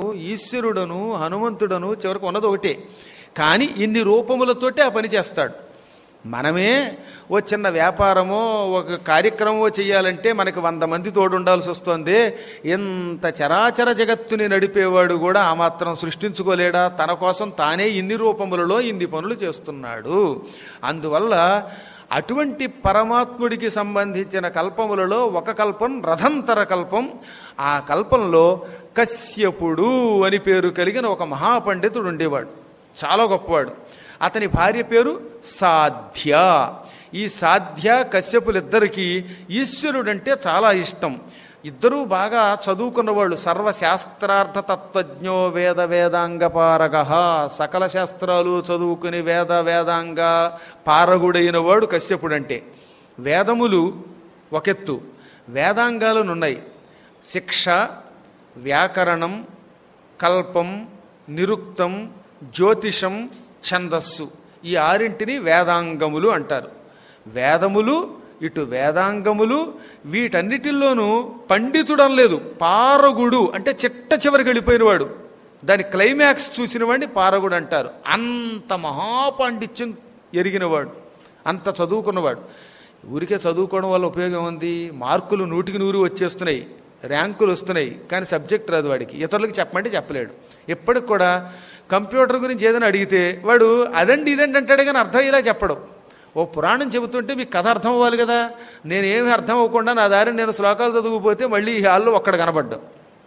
ఈశ్వరుడను హనుమంతుడను చివరికి ఉన్నది ఒకటే కానీ ఇన్ని రూపములతోటే ఆ పని చేస్తాడు మనమే ఓ చిన్న వ్యాపారమో ఒక కార్యక్రమమో చేయాలంటే మనకి వంద మంది తోడు ఉండాల్సి వస్తుంది ఎంత చరాచర జగత్తుని నడిపేవాడు కూడా ఆ మాత్రం సృష్టించుకోలేడా తన కోసం తానే ఇన్ని రూపములలో ఇన్ని పనులు చేస్తున్నాడు అందువల్ల అటువంటి పరమాత్ముడికి సంబంధించిన కల్పములలో ఒక కల్పం రథంతర కల్పం ఆ కల్పంలో కశ్యపుడు అని పేరు కలిగిన ఒక మహాపండితుడు ఉండేవాడు చాలా గొప్పవాడు అతని భార్య పేరు సాధ్య ఈ సాధ్య కశ్యపులిద్దరికీ ఈశ్వరుడంటే చాలా ఇష్టం ఇద్దరూ బాగా చదువుకున్న వాళ్ళు సర్వశాస్త్రార్థ తత్వజ్ఞో వేద వేదాంగపారగ సకల శాస్త్రాలు చదువుకుని వేద వేదాంగ పారగుడైన వాడు కశ్యపుడంటే వేదములు ఒకెత్తు వేదాంగాలనున్నాయి శిక్ష వ్యాకరణం కల్పం నిరుక్తం జ్యోతిషం ఛందస్సు ఈ ఆరింటిని వేదాంగములు అంటారు వేదములు ఇటు వేదాంగములు వీటన్నిటిల్లోనూ పండితుడం లేదు పారగుడు అంటే చిట్ట చివరికి వెళ్ళిపోయినవాడు దాని క్లైమాక్స్ చూసిన వాడిని పారగుడు అంటారు అంత మహాపాండిత్యం ఎరిగినవాడు అంత చదువుకున్నవాడు ఊరికే చదువుకోవడం వల్ల ఉపయోగం ఉంది మార్కులు నూటికి నూరు వచ్చేస్తున్నాయి ర్యాంకులు వస్తున్నాయి కానీ సబ్జెక్ట్ రాదు వాడికి ఇతరులకు చెప్పమంటే చెప్పలేడు ఎప్పటికి కూడా కంప్యూటర్ గురించి ఏదైనా అడిగితే వాడు అదండి ఇదండి అంటాడు కానీ అర్థం ఇలా చెప్పడం ఓ పురాణం చెబుతుంటే మీకు కథ అర్థం అవ్వాలి కదా నేనేమి అర్థం అవ్వకుండా నా దారిని నేను శ్లోకాలు చదువుకుపోతే మళ్ళీ ఈ హాల్లో ఒక్కడ కనబడ్డాం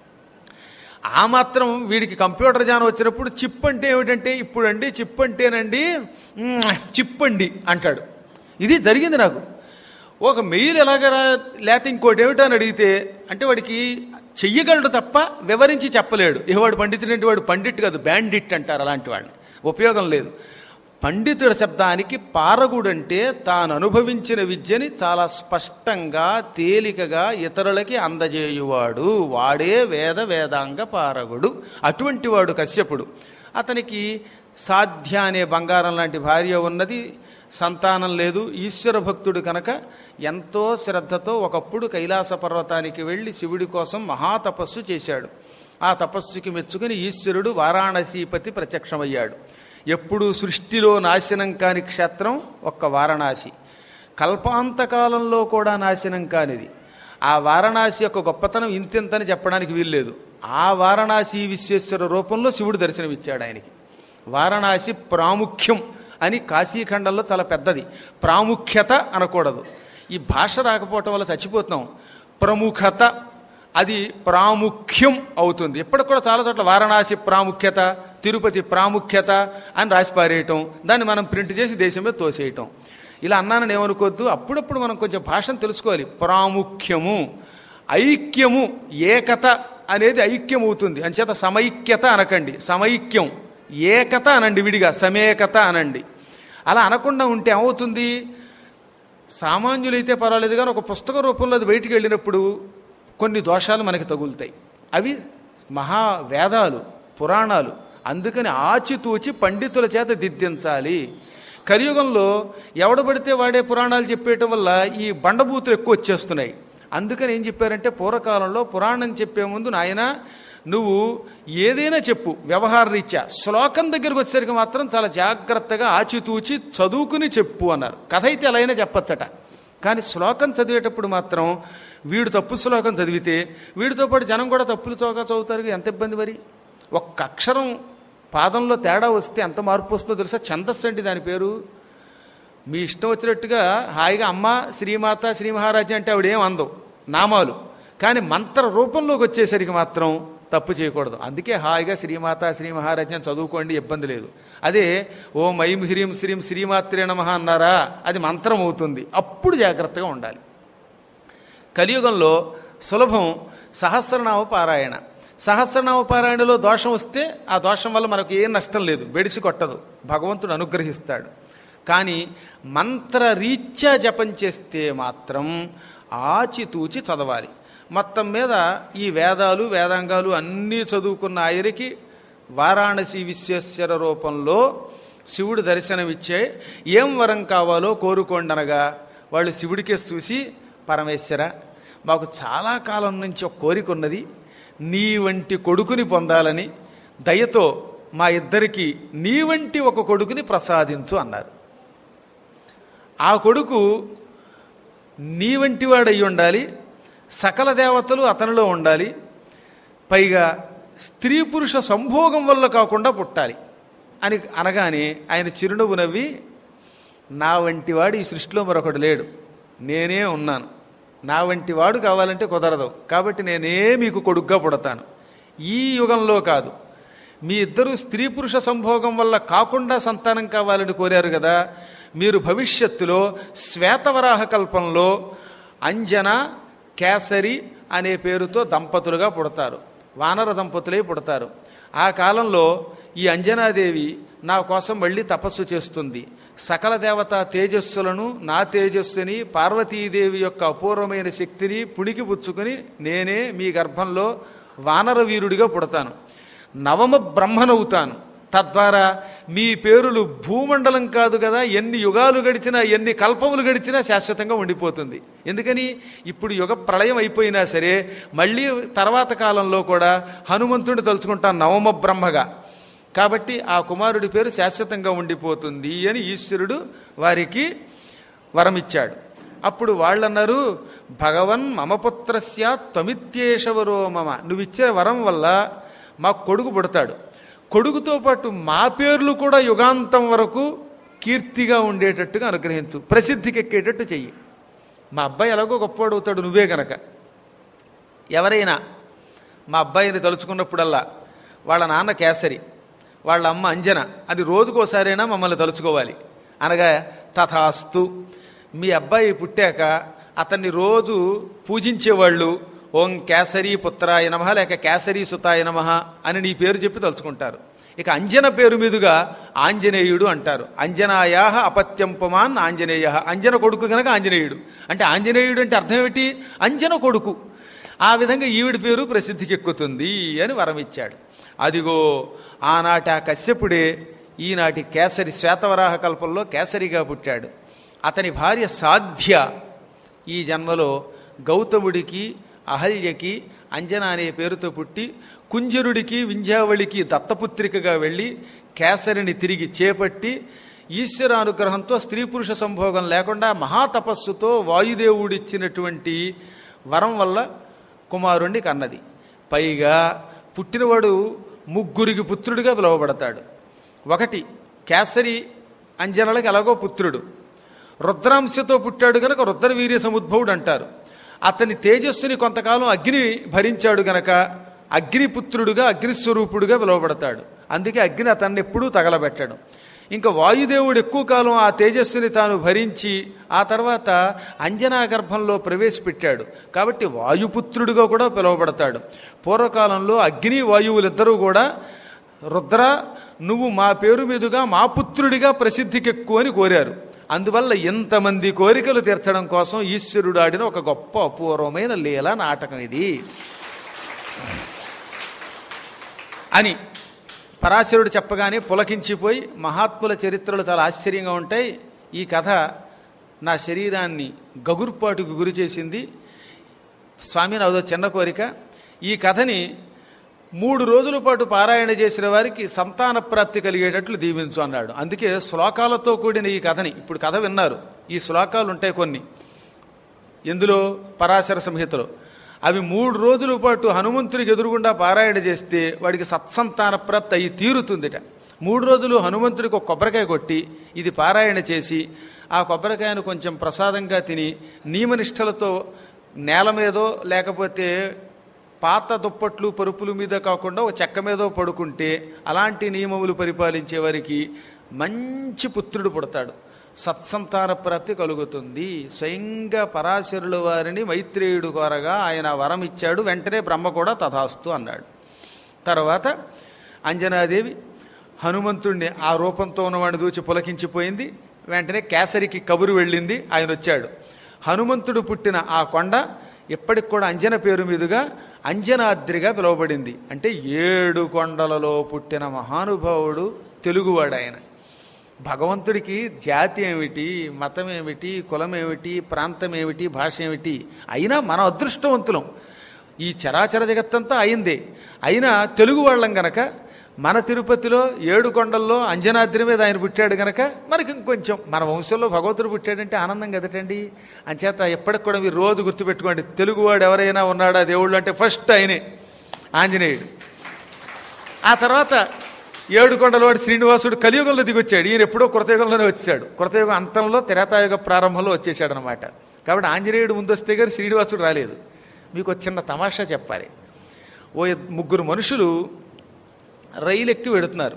ఆ మాత్రం వీడికి కంప్యూటర్ జ్ఞానం వచ్చినప్పుడు చిప్ అంటే ఏమిటంటే ఇప్పుడండి చిప్ అంటేనండి మ్మ్, చిప్ అండి అంటాడు ఇది జరిగింది నాకు ఒక మెయిల్ ఎలాగరా లేకపోతే ఇంకోటి ఏమిటో అని అడిగితే అంటే వాడికి చెయ్యగలడు తప్ప వివరించి చెప్పలేడు ఇక వాడు పండితుడు అంటే వాడు పండిట్ కాదు బ్యాండిట్ అంటారు అలాంటి వాడిని ఉపయోగం లేదు పండితుడి శబ్దానికి పారగుడంటే తాను అనుభవించిన విద్యని చాలా స్పష్టంగా తేలికగా ఇతరులకి అందజేయువాడు వాడే వేద వేదాంగ పారగుడు అటువంటి వాడు కశ్యపుడు అతనికి సాధ్య అనే బంగారం లాంటి భార్య ఉన్నది సంతానం లేదు ఈశ్వర భక్తుడు కనుక ఎంతో శ్రద్ధతో ఒకప్పుడు కైలాస పర్వతానికి వెళ్ళి శివుడి కోసం మహాతపస్సు చేశాడు ఆ తపస్సుకి మెచ్చుకుని ఈశ్వరుడు వారాణసీపతి ప్రత్యక్షమయ్యాడు ఎప్పుడు సృష్టిలో నాశనం కాని క్షేత్రం ఒక్క వారణాసి కల్పాంతకాలంలో కూడా నాశనం కానిది ఆ వారణాసి యొక్క గొప్పతనం ఇంతింతని చెప్పడానికి వీల్లేదు ఆ వారణాసి విశ్వేశ్వర రూపంలో శివుడు దర్శనమిచ్చాడు ఆయనకి వారణాసి ప్రాముఖ్యం అని కాశీఖండంలో చాలా పెద్దది ప్రాముఖ్యత అనకూడదు ఈ భాష రాకపోవటం వల్ల చచ్చిపోతున్నాం ప్రముఖత అది ప్రాముఖ్యం అవుతుంది ఇప్పటికి కూడా చాలా చోట్ల వారణాసి ప్రాముఖ్యత తిరుపతి ప్రాముఖ్యత అని రాసి పారేయటం దాన్ని మనం ప్రింట్ చేసి దేశం మీద తోసేయటం ఇలా అన్నానని ఏమనుకోవద్దు అప్పుడప్పుడు మనం కొంచెం భాషను తెలుసుకోవాలి ప్రాముఖ్యము ఐక్యము ఏకత అనేది ఐక్యం అవుతుంది అంచేత సమైక్యత అనకండి సమైక్యం ఏకత అనండి విడిగా సమేకత అనండి అలా అనకుండా ఉంటే ఏమవుతుంది సామాన్యులైతే పర్వాలేదు కానీ ఒక పుస్తక రూపంలో అది బయటికి వెళ్ళినప్పుడు కొన్ని దోషాలు మనకి తగులుతాయి అవి మహా వేదాలు పురాణాలు అందుకని ఆచితూచి పండితుల చేత దిద్దించాలి కలియుగంలో ఎవడబడితే వాడే పురాణాలు చెప్పేయటం వల్ల ఈ బండబూతులు ఎక్కువ వచ్చేస్తున్నాయి అందుకని ఏం చెప్పారంటే పూర్వకాలంలో పురాణం చెప్పే ముందు నాయన నువ్వు ఏదైనా చెప్పు వ్యవహార రీత్యా శ్లోకం దగ్గరకు వచ్చేసరికి మాత్రం చాలా జాగ్రత్తగా ఆచితూచి చదువుకుని చెప్పు అన్నారు కథ అయితే ఎలా అయినా చెప్పచ్చట కానీ శ్లోకం చదివేటప్పుడు మాత్రం వీడు తప్పు శ్లోకం చదివితే వీడితో పాటు జనం కూడా తప్పులు చోక చదువుతారు ఎంత ఇబ్బంది మరి ఒక్క అక్షరం పాదంలో తేడా వస్తే ఎంత మార్పు వస్తుందో తెలుసా ఛందస్సు అండి దాని పేరు మీ ఇష్టం వచ్చినట్టుగా హాయిగా అమ్మ శ్రీమాత శ్రీ మహారాజు అంటే ఆవిడేం అందవు నామాలు కానీ మంత్ర రూపంలోకి వచ్చేసరికి మాత్రం తప్పు చేయకూడదు అందుకే హాయిగా శ్రీమాత శ్రీ మహారాజు అని చదువుకోండి ఇబ్బంది లేదు అదే ఓం ఐం హ్రీం శ్రీం శ్రీమాత్రే నమః అన్నారా అది మంత్రం అవుతుంది అప్పుడు జాగ్రత్తగా ఉండాలి కలియుగంలో సులభం సహస్రనామ పారాయణ సహస్రనామ పారాయణలో దోషం వస్తే ఆ దోషం వల్ల మనకు ఏం నష్టం లేదు బెడిసి కొట్టదు భగవంతుడు అనుగ్రహిస్తాడు కానీ మంత్రరీత్యా జపం చేస్తే మాత్రం ఆచితూచి చదవాలి మొత్తం మీద ఈ వేదాలు వేదాంగాలు అన్నీ చదువుకున్న ఆయనకి వారాణసి విశ్వేశ్వర రూపంలో శివుడు దర్శనమిచ్చే ఏం వరం కావాలో కోరుకోండి అనగా వాళ్ళు శివుడికే చూసి పరమేశ్వర మాకు చాలా కాలం నుంచి ఒక కోరిక ఉన్నది నీ వంటి కొడుకుని పొందాలని దయతో మా ఇద్దరికి నీ వంటి ఒక కొడుకుని ప్రసాదించు అన్నారు ఆ కొడుకు నీ వంటి వాడయి ఉండాలి సకల దేవతలు అతనిలో ఉండాలి పైగా స్త్రీ పురుష సంభోగం వల్ల కాకుండా పుట్టాలి అని అనగానే ఆయన చిరునవ్వు నవ్వి నా వంటి వాడు ఈ సృష్టిలో మరొకడు లేడు నేనే ఉన్నాను నా వంటి వాడు కావాలంటే కుదరదు కాబట్టి నేనే మీకు కొడుగ్గా పుడతాను ఈ యుగంలో కాదు మీ ఇద్దరు స్త్రీ పురుష సంభోగం వల్ల కాకుండా సంతానం కావాలని కోరారు కదా మీరు భవిష్యత్తులో శ్వేతవరాహ కల్పంలో అంజన కేసరి అనే పేరుతో దంపతులుగా పుడతారు వానర దంపతులే పుడతారు ఆ కాలంలో ఈ అంజనాదేవి నా కోసం మళ్ళీ తపస్సు చేస్తుంది సకల దేవత తేజస్సులను నా తేజస్సుని పార్వతీదేవి యొక్క అపూర్వమైన శక్తిని పుణికి పుచ్చుకుని నేనే మీ గర్భంలో వానర వీరుడిగా పుడతాను నవమ బ్రహ్మనవుతాను తద్వారా మీ పేరులు భూమండలం కాదు కదా ఎన్ని యుగాలు గడిచినా ఎన్ని కల్పములు గడిచినా శాశ్వతంగా ఉండిపోతుంది ఎందుకని ఇప్పుడు యుగ ప్రళయం అయిపోయినా సరే మళ్ళీ తర్వాత కాలంలో కూడా హనుమంతుడిని తలుచుకుంటాను నవమ బ్రహ్మగా కాబట్టి ఆ కుమారుడి పేరు శాశ్వతంగా ఉండిపోతుంది అని ఈశ్వరుడు వారికి వరమిచ్చాడు అప్పుడు వాళ్ళన్నారు భగవన్ మమ పుత్రస్య త్వమిత్యేషవరో మమ నువ్విచ్చే వరం వల్ల మా కొడుకు పుడతాడు కొడుకుతో పాటు మా పేర్లు కూడా యుగాంతం వరకు కీర్తిగా ఉండేటట్టుగా అనుగ్రహించు ప్రసిద్ధికి ఎక్కేటట్టు చెయ్యి మా అబ్బాయి ఎలాగో గొప్పవాడు అవుతాడు నువ్వే గనక ఎవరైనా మా అబ్బాయిని తలుచుకున్నప్పుడల్లా వాళ్ళ నాన్న కేసరి వాళ్ళ అమ్మ అంజన అని రోజుకోసారైనా మమ్మల్ని తలుచుకోవాలి అనగా తథాస్తు మీ అబ్బాయి పుట్టాక అతన్ని రోజు పూజించేవాళ్ళు ఓం కేసరి పుత్రాయ నమ లేక కేసరి సుతాయ నమ అని నీ పేరు చెప్పి తలుచుకుంటారు ఇక అంజన పేరు మీదుగా ఆంజనేయుడు అంటారు అంజనాయా అపత్యం పుమాన్ ఆంజనేయ అంజన కొడుకు గనక ఆంజనేయుడు అంటే ఆంజనేయుడు అంటే అర్థం ఏమిటి అంజన కొడుకు ఆ విధంగా ఈవిడి పేరు ప్రసిద్ధికి ఎక్కుతుంది అని వరం ఇచ్చాడు అదిగో ఆనాటి ఆ కశ్యపుడే ఈనాటి కేసరి శ్వేతవరాహ కల్పంలో కేసరిగా పుట్టాడు అతని భార్య సాధ్య ఈ జన్మలో గౌతముడికి అహల్యకి అంజన అనే పేరుతో పుట్టి కుంజరుడికి వింధ్యావళికి దత్తపుత్రికగా వెళ్ళి కేసరిని తిరిగి చేపట్టి ఈశ్వరానుగ్రహంతో స్త్రీ పురుష సంభోగం లేకుండా మహాతపస్సుతో వాయుదేవుడిచ్చినటువంటి వరం వల్ల కుమారుణ్ణి కన్నది పైగా పుట్టినవాడు ముగ్గురికి పుత్రుడిగా పిలువబడతాడు ఒకటి కేసరి అంజనలకి ఎలాగో పుత్రుడు రుద్రాంశతో పుట్టాడు గనక రుద్రవీర్య సముద్భవుడు అంటారు అతని తేజస్సుని కొంతకాలం అగ్ని భరించాడు గనక అగ్నిపుత్రుడుగా అగ్నిస్వరూపుడుగా పిలువబడతాడు అందుకే అగ్ని అతన్ని ఎప్పుడూ తగలబెట్టాడు ఇంకా వాయుదేవుడు ఎక్కువ కాలం ఆ తేజస్సుని తాను భరించి ఆ తర్వాత అంజనా గర్భంలో ప్రవేశపెట్టాడు కాబట్టి వాయుపుత్రుడిగా కూడా పిలువబడతాడు పూర్వకాలంలో అగ్ని వాయువులిద్దరూ కూడా రుద్ర నువ్వు మా పేరు మీదుగా మా పుత్రుడిగా ప్రసిద్ధికెక్కు అని కోరారు అందువల్ల ఎంతమంది కోరికలు తీర్చడం కోసం ఈశ్వరుడు ఆడిన ఒక గొప్ప అపూర్వమైన లీల నాటకం ఇది అని పరాశరుడు చెప్పగానే పులకించిపోయి మహాత్ముల చరిత్రలు చాలా ఆశ్చర్యంగా ఉంటాయి ఈ కథ నా శరీరాన్ని గగుర్పాటుకు గురి చేసింది స్వామి నాదో చిన్న కోరిక ఈ కథని మూడు రోజుల పాటు పారాయణ చేసిన వారికి సంతాన ప్రాప్తి కలిగేటట్లు దీవించు అన్నాడు అందుకే శ్లోకాలతో కూడిన ఈ కథని ఇప్పుడు కథ విన్నారు ఈ శ్లోకాలు ఉంటాయి కొన్ని ఎందులో పరాశర సంహితలో అవి మూడు రోజుల పాటు హనుమంతునికి ఎదురుగుండా పారాయణ చేస్తే వాడికి సత్సంతాన ప్రాప్తి అయి తీరుతుందిట మూడు రోజులు హనుమంతుడికి ఒక కొబ్బరికాయ కొట్టి ఇది పారాయణ చేసి ఆ కొబ్బరికాయను కొంచెం ప్రసాదంగా తిని నియమనిష్టలతో నేల మీదో లేకపోతే పాత దుప్పట్లు పరుపుల మీద కాకుండా ఒక చెక్క మీదో పడుకుంటే అలాంటి నియమములు పరిపాలించే వారికి మంచి పుత్రుడు పుడతాడు సత్సంతాన ప్రాప్తి కలుగుతుంది స్వయంగా పరాశరుల వారిని మైత్రేయుడు కోరగా ఆయన వరం ఇచ్చాడు వెంటనే బ్రహ్మ కూడా తథాస్తు అన్నాడు తర్వాత అంజనాదేవి హనుమంతుణ్ణి ఆ రూపంతో ఉన్నవాడిని చూచి పులకించిపోయింది వెంటనే కేసరికి కబురు వెళ్ళింది ఆయన వచ్చాడు హనుమంతుడు పుట్టిన ఆ కొండ ఇప్పటికి కూడా అంజన పేరు మీదుగా అంజనాద్రిగా పిలువబడింది అంటే ఏడు కొండలలో పుట్టిన మహానుభావుడు తెలుగువాడు ఆయన భగవంతుడికి జాతి ఏమిటి మతం ఏమిటి కులం ఏమిటి ప్రాంతం ఏమిటి భాష ఏమిటి అయినా మనం అదృష్టవంతులం ఈ చరాచర జగత్తంతా అయిందే అయినా తెలుగు వాళ్ళం గనక మన తిరుపతిలో ఏడు కొండల్లో అంజనాద్రి మీద ఆయన పుట్టాడు గనక మనకి ఇంకొంచెం మన వంశంలో భగవంతుడు పుట్టాడంటే ఆనందం కదటండి అంచేత ఎప్పటికి కూడా మీరు రోజు గుర్తుపెట్టుకోండి తెలుగువాడు ఎవరైనా ఉన్నాడా దేవుళ్ళు అంటే ఫస్ట్ ఆయనే ఆంజనేయుడు ఆ తర్వాత ఏడుకొండలవాడు శ్రీనివాసుడు కలియుగంలో దిగొచ్చాడు ఈయన ఎప్పుడో కృతయుగంలోనే వచ్చాడు కృతయుగం అంతంలో తెరేతాయుగ ప్రారంభంలో వచ్చేసాడు అనమాట కాబట్టి ఆంజనేయుడు ముందు వస్తే కానీ శ్రీనివాసుడు రాలేదు మీకు ఒక చిన్న తమాషా చెప్పాలి ఓ ఇద్- ముగ్గురు మనుషులు రైలు ఎక్కి వెడుతున్నారు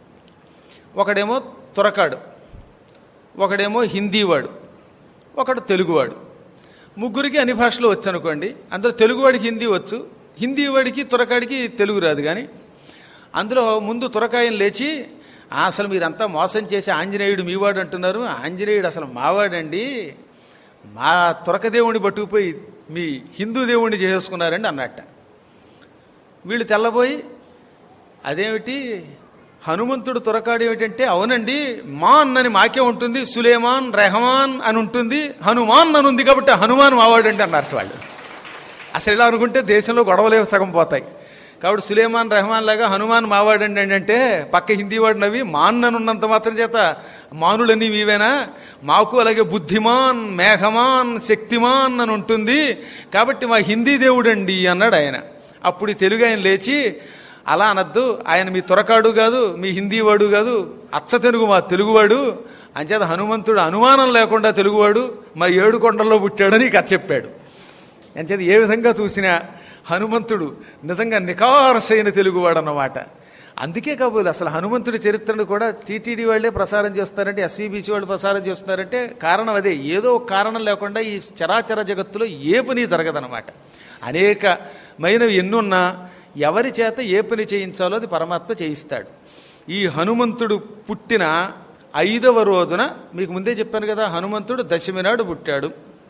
ఒకడేమో తురకాడు ఒకడేమో హిందీవాడు ఒకడు తెలుగువాడు ముగ్గురికి అన్ని భాషలు వచ్చు అనుకోండి అందులో తెలుగువాడికి హిందీ వచ్చు హిందీ వాడికి తురకాడికి తెలుగు రాదు కానీ అందులో ముందు తురకాయని లేచి "ఆ, అసలు మీరంతా మోసం చేసి ఆంజనేయుడు మీవాడు అంటున్నారు ఆంజనేయుడు అసలు మావాడండి మా తురక దేవుడిని పట్టుకుపోయి మీ హిందూ దేవుడిని చేసేసుకున్నారండి అన్నట్ట వీళ్ళు తెల్లబోయి అదేమిటి హనుమంతుడు తురకాడు ఏమిటంటే అవునండి మాన్ అని మాకే ఉంటుంది సులేమాన్ రెహమాన్ అని ఉంటుంది హనుమాన్ అని ఉంది కాబట్టి హనుమాన్ మావాడండి అన్నారు వాళ్ళు అసలు ఇలా అనుకుంటే దేశంలో గొడవలే సగం పోతాయి కాబట్టి సులేమాన్ రెహమాన్ లాగా హనుమాన్ మావాడండి అంటే పక్క హిందీ వాడు నవ్వి మాన్ అని ఉన్నంత మాత్రం చేత మానులన్నీ మీవేనా మాకు అలాగే బుద్ధిమాన్ మేఘమాన్ శక్తిమాన్ అని ఉంటుంది కాబట్టి మా హిందీ దేవుడండి అన్నాడు ఆయన అప్పుడు ఈ తెలుగు ఆయన లేచి అలా అనద్దు ఆయన మీ తురకాడు కాదు మీ హిందీ వాడు కాదు అచ్చ తెలుగు మా తెలుగువాడు అంచేత హనుమంతుడు అనుమానం లేకుండా తెలుగువాడు మా ఏడు కొండల్లో పుట్టాడని కథ చెప్పాడు అంచేది ఏ విధంగా చూసినా హనుమంతుడు నిజంగా నికారసైన తెలుగువాడు అన్నమాట అందుకే కాబోలు అసలు హనుమంతుడి చరిత్రను కూడా టీటీడీ వాళ్ళే ప్రసారం చేస్తారంటే ఎస్సీబీసీ వాళ్ళు ప్రసారం చేస్తున్నారంటే కారణం అదే ఏదో ఒక కారణం లేకుండా ఈ చరాచర జగత్తులో ఏ పని జరగదనమాట అనేకమైనవి ఎన్నున్నా ఎవరి చేత ఏ పని చేయించాలో అది పరమాత్మ చేయిస్తాడు ఈ హనుమంతుడు పుట్టిన ఐదవ రోజున మీకు ముందే చెప్పాను కదా హనుమంతుడు దశమి నాడు పుట్టాడు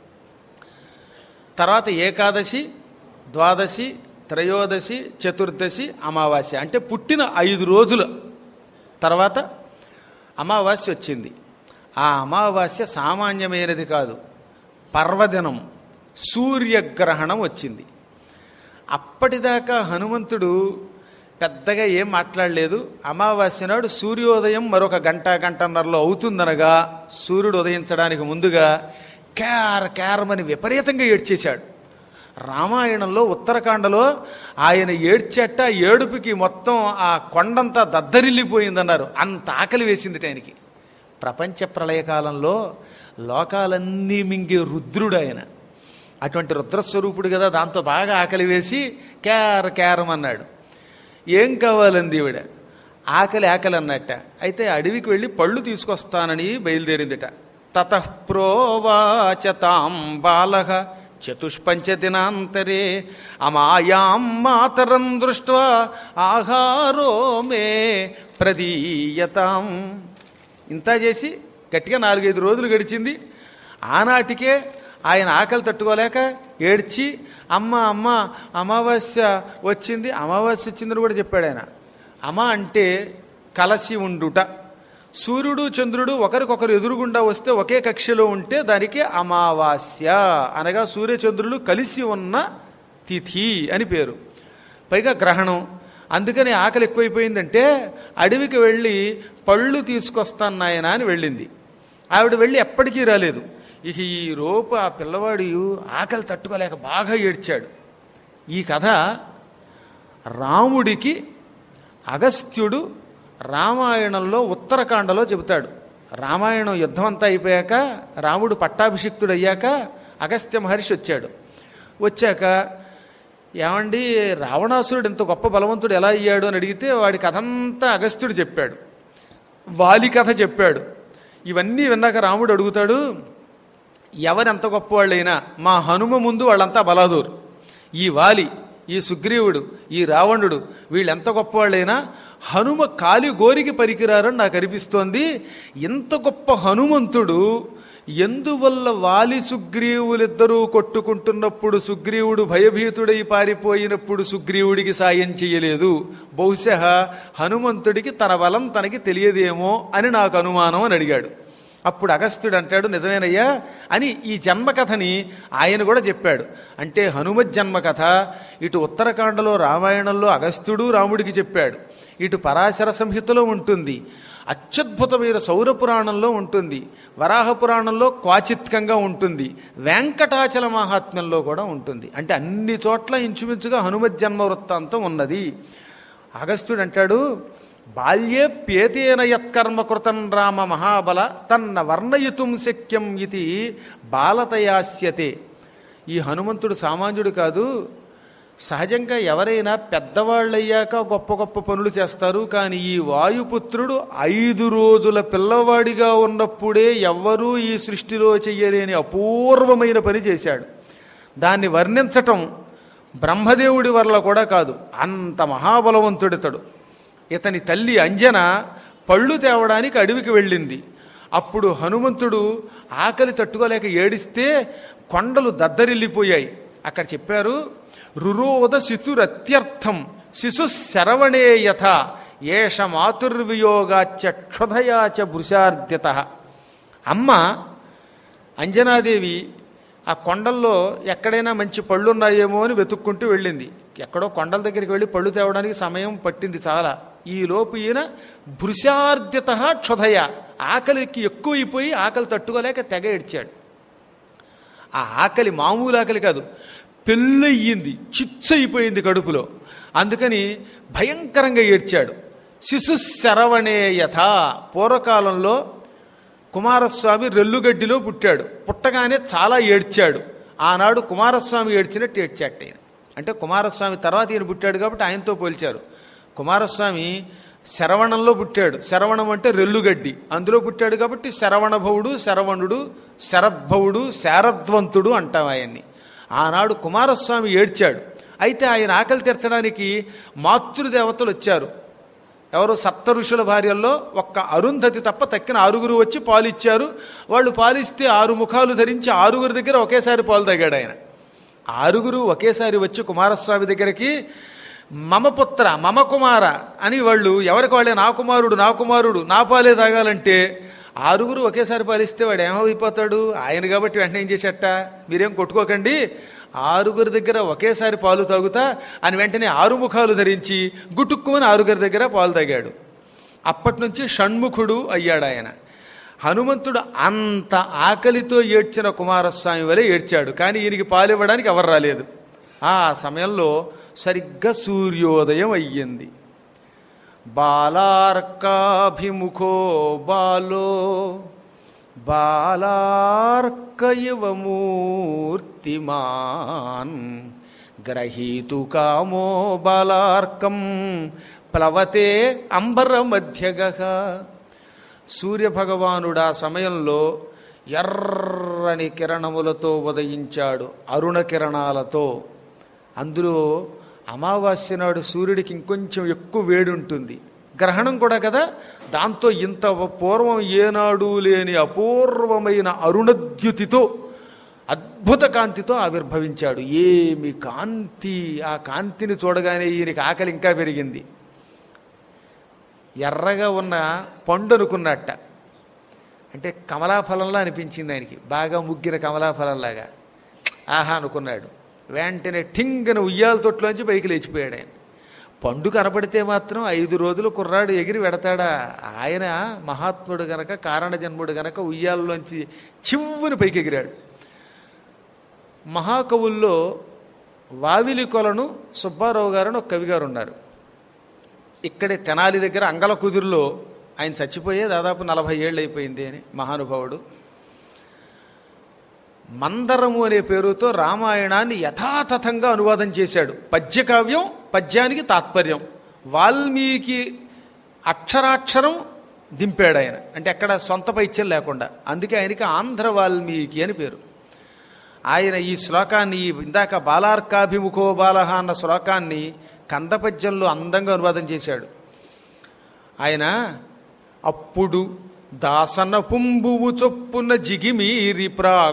తర్వాత ఏకాదశి ద్వాదశి త్రయోదశి చతుర్దశి అమావాస్య అంటే పుట్టిన ఐదు రోజుల తర్వాత అమావాస్య వచ్చింది ఆ అమావాస్య సామాన్యమైనది కాదు పర్వదినం సూర్యగ్రహణం వచ్చింది అప్పటిదాకా హనుమంతుడు పెద్దగా ఏం మాట్లాడలేదు అమావాస్య నాడు సూర్యోదయం మరొక గంట గంటన్నరలో అవుతుందనగా సూర్యుడు ఉదయించడానికి ముందుగా క్యార్ క్యారమని విపరీతంగా ఏడ్చేశాడు రామాయణంలో ఉత్తరాఖండలో ఆయన ఏడ్చట ఏడుపుకి మొత్తం ఆ కొండంతా దద్దరిల్లిపోయిందన్నారు అంత ఆకలి వేసింది ఆయనకి ప్రపంచ ప్రళయకాలంలో లోకాలన్నీ మింగే రుద్రుడు ఆయన అటువంటి రుద్రస్వరూపుడు కదా దాంతో బాగా ఆకలి వేసి క్యార క్యారం అన్నాడు ఏం కావాలంది ఈవిడ ఆకలి ఆకలి అన్నట్ట అయితే అడవికి వెళ్ళి పళ్ళు తీసుకొస్తానని బయలుదేరిందిట తతఃప్రోవాచ తాం బాలః చతుష్పంచ దినాంతరే అమాయాం మాతరం దృష్ట్వా ఆహారో మే ప్రదీయతాం ఇంత చేసి గట్టిగా నాలుగైదు రోజులు గడిచింది ఆనాటికే ఆయన ఆకలి తట్టుకోలేక ఏడ్చి అమ్మ అమ్మ అమావాస్య వచ్చింది అమావాస్య వచ్చిందని కూడా చెప్పాడు ఆయన అమ్మ అంటే కలసి ఉండుట సూర్యుడు చంద్రుడు ఒకరికొకరు ఎదురుగుండా వస్తే ఒకే కక్షలో ఉంటే దానికి అమావాస్య అనగా సూర్యచంద్రులు కలిసి ఉన్న తిథి అని పేరు పైగా గ్రహణం అందుకని ఆకలి ఎక్కువైపోయిందంటే అడవికి వెళ్ళి పళ్ళు తీసుకొస్తాను నాయన అని వెళ్ళింది ఆవిడ వెళ్ళి ఎప్పటికీ రాలేదు ఇక ఈ రోపు ఆ పిల్లవాడు ఆకలి తట్టుకోలేక బాగా ఏడ్చాడు ఈ కథ రాముడికి అగస్త్యుడు రామాయణంలో ఉత్తరాఖండలో చెబుతాడు రామాయణం యుద్ధం అంతా అయిపోయాక రాముడు పట్టాభిషిక్తుడు అయ్యాక అగస్త్య మహర్షి వచ్చాడు వచ్చాక ఏమండి రావణాసురుడు ఇంత గొప్ప బలవంతుడు ఎలా అయ్యాడు అని అడిగితే వాడి కథంతా అగస్త్యుడు చెప్పాడు వాలి కథ చెప్పాడు ఇవన్నీ విన్నాక రాముడు అడుగుతాడు ఎవరెంత గొప్పవాళ్ళైనా మా హనుమ ముందు వాళ్ళంతా బలాదూరు ఈ వాలి ఈ సుగ్రీవుడు ఈ రావణుడు వీళ్ళెంత గొప్పవాళ్ళైనా హనుమ కాలి గోరికి పరికిరారని నాకు అనిపిస్తోంది ఇంత గొప్ప హనుమంతుడు ఎందువల్ల వాలి సుగ్రీవులిద్దరూ కొట్టుకుంటున్నప్పుడు సుగ్రీవుడు భయభీతుడై పారిపోయినప్పుడు సుగ్రీవుడికి సాయం చేయలేదు బహుశా హనుమంతుడికి తన బలం తనకి తెలియదేమో అని నాకు అనుమానం అని అడిగాడు అప్పుడు అగస్త్యుడు అంటాడు నిజమేనయ్యా అని ఈ జన్మకథని ఆయన కూడా చెప్పాడు అంటే హనుమత్ జన్మకథ ఇటు ఉత్తరకాండలో రామాయణంలో అగస్త్యుడు రాముడికి చెప్పాడు ఇటు పరాశర సంహితలో ఉంటుంది అత్యద్భుతమైన సౌర పురాణంలో ఉంటుంది వరాహ పురాణంలో క్వాచిత్కంగా ఉంటుంది వెంకటాచల మహాత్మ్యంలో కూడా ఉంటుంది అంటే అన్ని చోట్ల ఇంచుమించుగా హనుమత్ జన్మ వృత్తాంతం ఉన్నది అగస్త్యుడు అంటాడు బాల్యే ప్యేతేన యత్కర్మ కృతం రామ మహాబల తన్న వర్ణయుతుం శక్యం ఇది బాలతయాస్యతే ఈ హనుమంతుడు సామాన్యుడు కాదు సహజంగా ఎవరైనా పెద్దవాళ్ళయ్యాక గొప్ప గొప్ప పనులు చేస్తారు కానీ ఈ వాయుపుత్రుడు ఐదు రోజుల పిల్లవాడిగా ఉన్నప్పుడే ఎవ్వరూ ఈ సృష్టిలో చెయ్యలేని అపూర్వమైన పని చేశాడు దాన్ని వర్ణించటం బ్రహ్మదేవుడి వల్ల కూడా కాదు అంత మహాబలవంతుడితడు ఇతని తల్లి అంజన పళ్ళు తేవడానికి అడవికి వెళ్ళింది అప్పుడు హనుమంతుడు ఆకలి తట్టుకోలేక ఏడిస్తే కొండలు దద్దరిల్లిపోయాయి అక్కడ చెప్పారు రురోద శిశురత్యర్థం శిశు శరవణే యథ ఏష మాతుర్వియోగాచ క్షుధయాచ భృశార్ద్యత అమ్మ అంజనాదేవి ఆ కొండల్లో ఎక్కడైనా మంచి పళ్ళు ఉన్నాయేమో అని వెతుక్కుంటూ వెళ్ళింది ఎక్కడో కొండల దగ్గరికి వెళ్ళి పళ్ళు తేవడానికి సమయం పట్టింది చాలా ఈ లోపు ఈయన భృశార్ద్యత క్షుధయ ఆకలికి ఎక్కువైపోయి ఆకలి తట్టుకోలేక తెగ ఏడ్చాడు ఆ ఆకలి మామూలు ఆకలి కాదు పెళ్ళయ్యింది చిచ్చయిపోయింది కడుపులో అందుకని భయంకరంగా ఏడ్చాడు శిశు శరవణే యథ పూర్వకాలంలో కుమారస్వామి రెల్లుగడ్డిలో పుట్టాడు పుట్టగానే చాలా ఏడ్చాడు ఆనాడు కుమారస్వామి ఏడ్చినట్టు ఏడ్చాట ఈయన అంటే కుమారస్వామి తర్వాత ఈయన పుట్టాడు కాబట్టి ఆయనతో పోల్చారు కుమారస్వామి శరవణంలో పుట్టాడు శరవణం అంటే రెల్లుగడ్డి అందులో పుట్టాడు కాబట్టి శరవణభవుడు శరవణుడు శరద్భవుడు శారద్వంతుడు అంటాం ఆయన్ని ఆనాడు కుమారస్వామి ఏడ్చాడు అయితే ఆయన ఆకలి తీర్చడానికి మాతృదేవతలు వచ్చారు ఎవరు సప్త ఋషుల భార్యల్లో ఒక్క అరుంధతి తప్ప తక్కిన ఆరుగురు వచ్చి పాలు ఇచ్చారు వాళ్ళు పాలిస్తే ఆరు ముఖాలు ధరించి ఆరుగురు దగ్గర ఒకేసారి పాలు తాగాడు ఆయన ఆరుగురు ఒకేసారి వచ్చి కుమారస్వామి దగ్గరికి మమ పుత్ర మమ కుమార అని వాళ్ళు ఎవరికి వాళ్ళే నా కుమారుడు నా కుమారుడు నా పాలే తాగాలంటే ఆరుగురు ఒకేసారి పాలిస్తే వాడు ఏమైపోతాడు ఆయన కాబట్టి వెంటనే ఏం చేసేట మీరేం కొట్టుకోకండి ఆరుగురి దగ్గర ఒకేసారి పాలు తాగుతా అని వెంటనే ఆరు ముఖాలు ధరించి గుటుక్కుమని ఆరుగురి దగ్గర పాలు తాగాడు అప్పటి నుంచి షణ్ముఖుడు అయ్యాడు ఆయన హనుమంతుడు అంత ఆకలితో ఏడ్చిన కుమారస్వామి వలె ఏడ్చాడు కానీ ఈయనకి పాలు ఇవ్వడానికి ఎవరు రాలేదు ఆ సమయంలో సరిగ్గా సూర్యోదయం అయ్యింది బాలార్కాభిముఖో బాలో బాలార్క ఇవ మూర్తిమాన్ గ్రహీతు కామో బాలార్కం ప్లవతే అంబర మధ్యగ సూర్యభగవానుడు ఆ సమయంలో ఎర్రని కిరణములతో ఉదయించాడు అరుణ కిరణాలతో అందులో అమావాస్య నాడు సూర్యుడికి ఇంకొంచెం ఎక్కువ వేడి ఉంటుంది గ్రహణం కూడా కదా దాంతో ఇంత పూర్వం ఏనాడు లేని అపూర్వమైన అరుణద్యుతితో అద్భుత కాంతితో ఆవిర్భవించాడు ఏమి కాంతి ఆ కాంతిని చూడగానే ఈయనకి ఆకలి ఇంకా పెరిగింది ఎర్రగా ఉన్న పండు అనుకున్నట్ట అంటే కమలాఫలంలా అనిపించింది ఆయనకి బాగా ముగ్గిన కమలాఫలంలాగా ఆహా అనుకున్నాడు వెంటనే ఠింగన ఉయ్యాల తొట్టులోంచి పైకి లేచిపోయాడు ఆయన పండు కనపడితే మాత్రం ఐదు రోజులు కుర్రాడు ఎగిరి వెడతాడా ఆయన మహాత్ముడు గనక కారణ జన్ముడు గనక ఉయ్యాలలోంచి చివ్వుని పైకి ఎగిరాడు మహాకవుల్లో వావిలి కొలను సుబ్బారావు గారు అని ఒక కవి గారు ఉన్నారు ఇక్కడే తెనాలి దగ్గర అంగల కుదురులో ఆయన చచ్చిపోయే దాదాపు నలభై ఏళ్ళు అయిపోయింది అని మహానుభావుడు మందరము అనే పేరుతో రామాయణాన్ని యథాతథంగా అనువాదం చేశాడు పద్యకావ్యం పద్యానికి తాత్పర్యం వాల్మీకి అక్షరాక్షరం దింపాడు ఆయన అంటే ఎక్కడ సొంత పైత్యం లేకుండా అందుకే ఆయనకి ఆంధ్ర వాల్మీకి అని పేరు ఆయన ఈ శ్లోకాన్ని ఈ ఇందాక బాలార్కాభిముఖో బాలహ అన్న శ్లోకాన్ని కందపద్యంలో అందంగా అనువాదం చేశాడు ఆయన అప్పుడు దాసన పుంబువు చొప్పున జిగిమీరి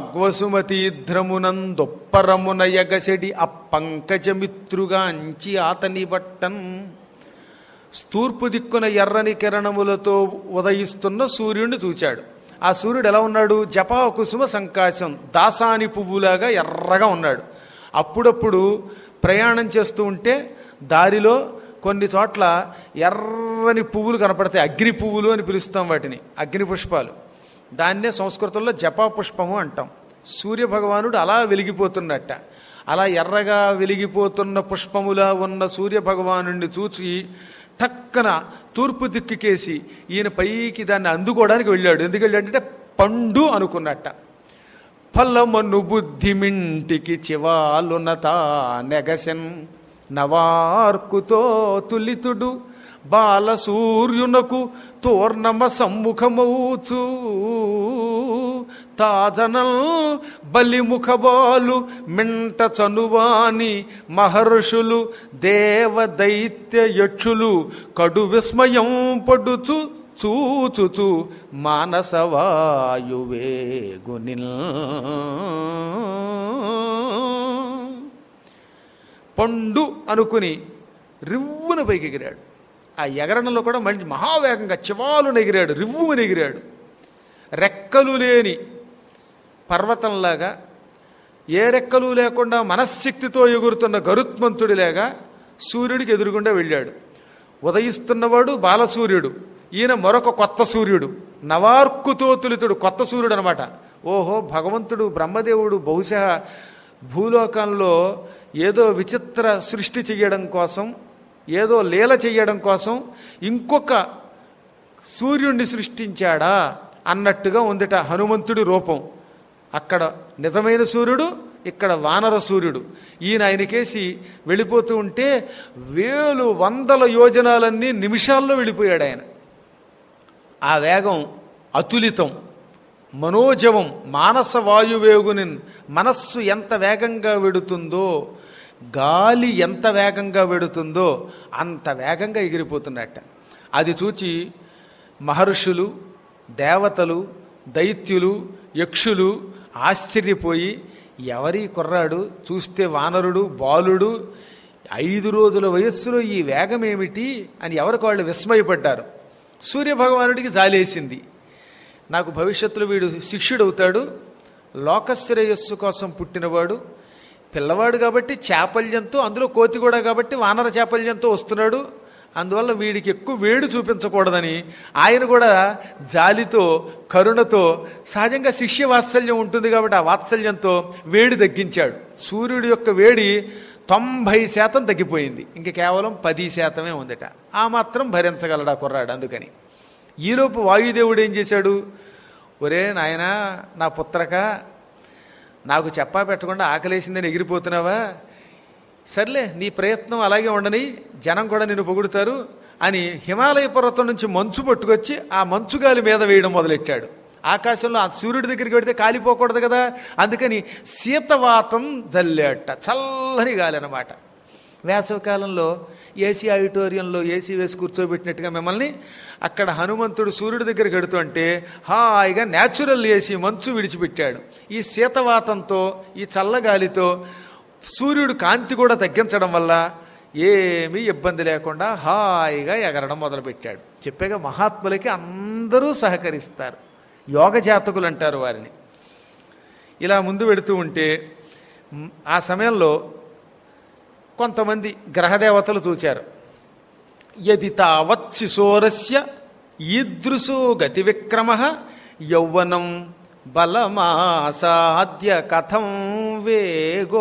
ప్రాగ్వసుమతీధ్రమునందొప్పరమున యగసెడి అప్పంకజమిత్రుగాంచి ఆతని బట్టన్ తూర్పు దిక్కున ఎర్రని కిరణములతో ఉదయిస్తున్న సూర్యుడిని చూచాడు ఆ సూర్యుడు ఎలా ఉన్నాడు జపా కుసుమ సంకాశం దాసాని పువ్వులాగా ఎర్రగా ఉన్నాడు అప్పుడప్పుడు ప్రయాణం చేస్తూ ఉంటే దారిలో కొన్ని చోట్ల ఎర్రని పువ్వులు కనపడతాయి అగ్ని పువ్వులు అని పిలుస్తాం వాటిని అగ్ని పుష్పాలు దాన్నే సంస్కృతంలో జపా పుష్పము అంటాం సూర్య భగవానుడు అలా వెలిగిపోతున్నట్ట అలా ఎర్రగా వెలిగిపోతున్న పుష్పములా ఉన్న సూర్య భగవానుడిని చూసి టక్కన తూర్పు దిక్కుకేసి ఈయన పైకి దాన్ని అందుకోవడానికి వెళ్ళాడు ఎందుకు వెళ్ళాడంటే పండు అనుకున్నట్ట ఫలమను బుద్ధిమింటికి చివాలునత నెగసెన్ నవార్కుతో తులితుడు బాలసూర్యునకు తోర్ణమ సమ్ముఖమౌచు తాజనల్ బలిముఖబాలు మింట చనువాని మహర్షులు దేవ దైత్య యక్షులు కడు విస్మయం పడుచు చూచుచు మానసవాయువే గునిల్ పండు అనుకుని రివ్వున పైకి ఎగిరాడు ఆ ఎగరణలో కూడా మంచి మహావేగంగా చివాలు ఎగిరాడు రివ్వుమని ఎగిరాడు రెక్కలు లేని పర్వతంలాగా ఏ రెక్కలు లేకుండా మనశ్శక్తితో ఎగురుతున్న గరుత్మంతుడిలాగా సూర్యుడికి ఎదురుగుండా వెళ్ళాడు ఉదయిస్తున్నవాడు బాలసూర్యుడు ఈయన మరొక కొత్త సూర్యుడు నవార్కుతో తులితుడు కొత్త సూర్యుడు అనమాట ఓహో భగవంతుడు బ్రహ్మదేవుడు బహుశా భూలోకంలో ఏదో విచిత్ర సృష్టి చెయ్యడం కోసం ఏదో లీల చెయ్యడం కోసం ఇంకొక సూర్యుణ్ణి సృష్టించాడా అన్నట్టుగా ఉందిట హనుమంతుడి రూపం అక్కడ నిజమైన సూర్యుడు ఇక్కడ వానర సూర్యుడు ఈయన ఆయనకేసి వెళ్ళిపోతూ ఉంటే వేలు వందల యోజనాలన్నీ నిమిషాల్లో వెళ్ళిపోయాడు ఆయన ఆ వేగం అతులితం మనోజవం మానస వాయువేగుని మనస్సు ఎంత వేగంగా వెడుతుందో గాలి ఎంత వేగంగా వెడుతుందో అంత వేగంగా ఎగిరిపోతున్నట్ట అది చూచి మహర్షులు దేవతలు దైత్యులు యక్షులు ఆశ్చర్యపోయి ఎవరి కుర్రాడు చూస్తే వానరుడు బాలుడు ఐదు రోజుల వయస్సులో ఈ వేగం ఏమిటి అని ఎవరికి వాళ్ళు విస్మయపడ్డారు సూర్యభగవానుడికి జాలేసింది నాకు భవిష్యత్తులో వీడు శిష్యుడవుతాడు లోకశ్రేయస్సు కోసం పుట్టినవాడు పిల్లవాడు కాబట్టి చాపల్యంతో అందులో కోతి కూడా కాబట్టి వానర చాపల్యంతో వస్తున్నాడు అందువల్ల వీడికి ఎక్కువ వేడి చూపించకూడదని ఆయన కూడా జాలితో కరుణతో సహజంగా శిష్య వాత్సల్యం ఉంటుంది కాబట్టి ఆ వాత్సల్యంతో వేడి తగ్గించాడు సూర్యుడి యొక్క వేడి తొంభై శాతం తగ్గిపోయింది ఇంక కేవలం పది శాతమే ఉందట ఆ మాత్రం భరించగలడా కుర్రాడు అందుకని ఈలోపు వాయుదేవుడు ఏం చేశాడు ఒరే నాయనా నా పుత్రక నాకు చెప్పా పెట్టకుండా ఆకలేసిందని ఎగిరిపోతున్నావా సర్లే నీ ప్రయత్నం అలాగే ఉండని జనం కూడా నిన్ను పొగుడుతారు అని హిమాలయ పర్వతం నుంచి మంచు పట్టుకొచ్చి ఆ మంచుగాలి మీద వేయడం మొదలెట్టాడు ఆకాశంలో ఆ సూర్యుడి దగ్గరికి వెడితే కాలిపోకూడదు కదా అందుకని శీతవాతం జల్లేట చల్లని గాలి అనమాట వేసవికాలంలో ఏసీ ఆడిటోరియంలో ఏసీ వేసి కూర్చోబెట్టినట్టుగా మిమ్మల్ని అక్కడ హనుమంతుడు సూర్యుడి దగ్గరికి వెడుతుంటే హాయిగా న్యాచురల్ ఏసీ మంచు విడిచిపెట్టాడు ఈ శీతవాతంతో ఈ చల్లగాలితో సూర్యుడు కాంతి కూడా తగ్గించడం వల్ల ఏమీ ఇబ్బంది లేకుండా హాయిగా ఎగరడం మొదలుపెట్టాడు చెప్పాగా మహాత్ములకి అందరూ సహకరిస్తారు యోగ జాతకులు అంటారు వారిని ఇలా ముందు వెడుతూ ఉంటే మ్, ఆ సమయంలో కొంతమంది గ్రహదేవతలు చూచారు యది తావత్ శిశోరస్య ఈదృశో గతి విక్రమ యౌవనం బలమాసాద్య కథం వేగో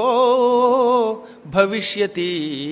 భవిష్యతి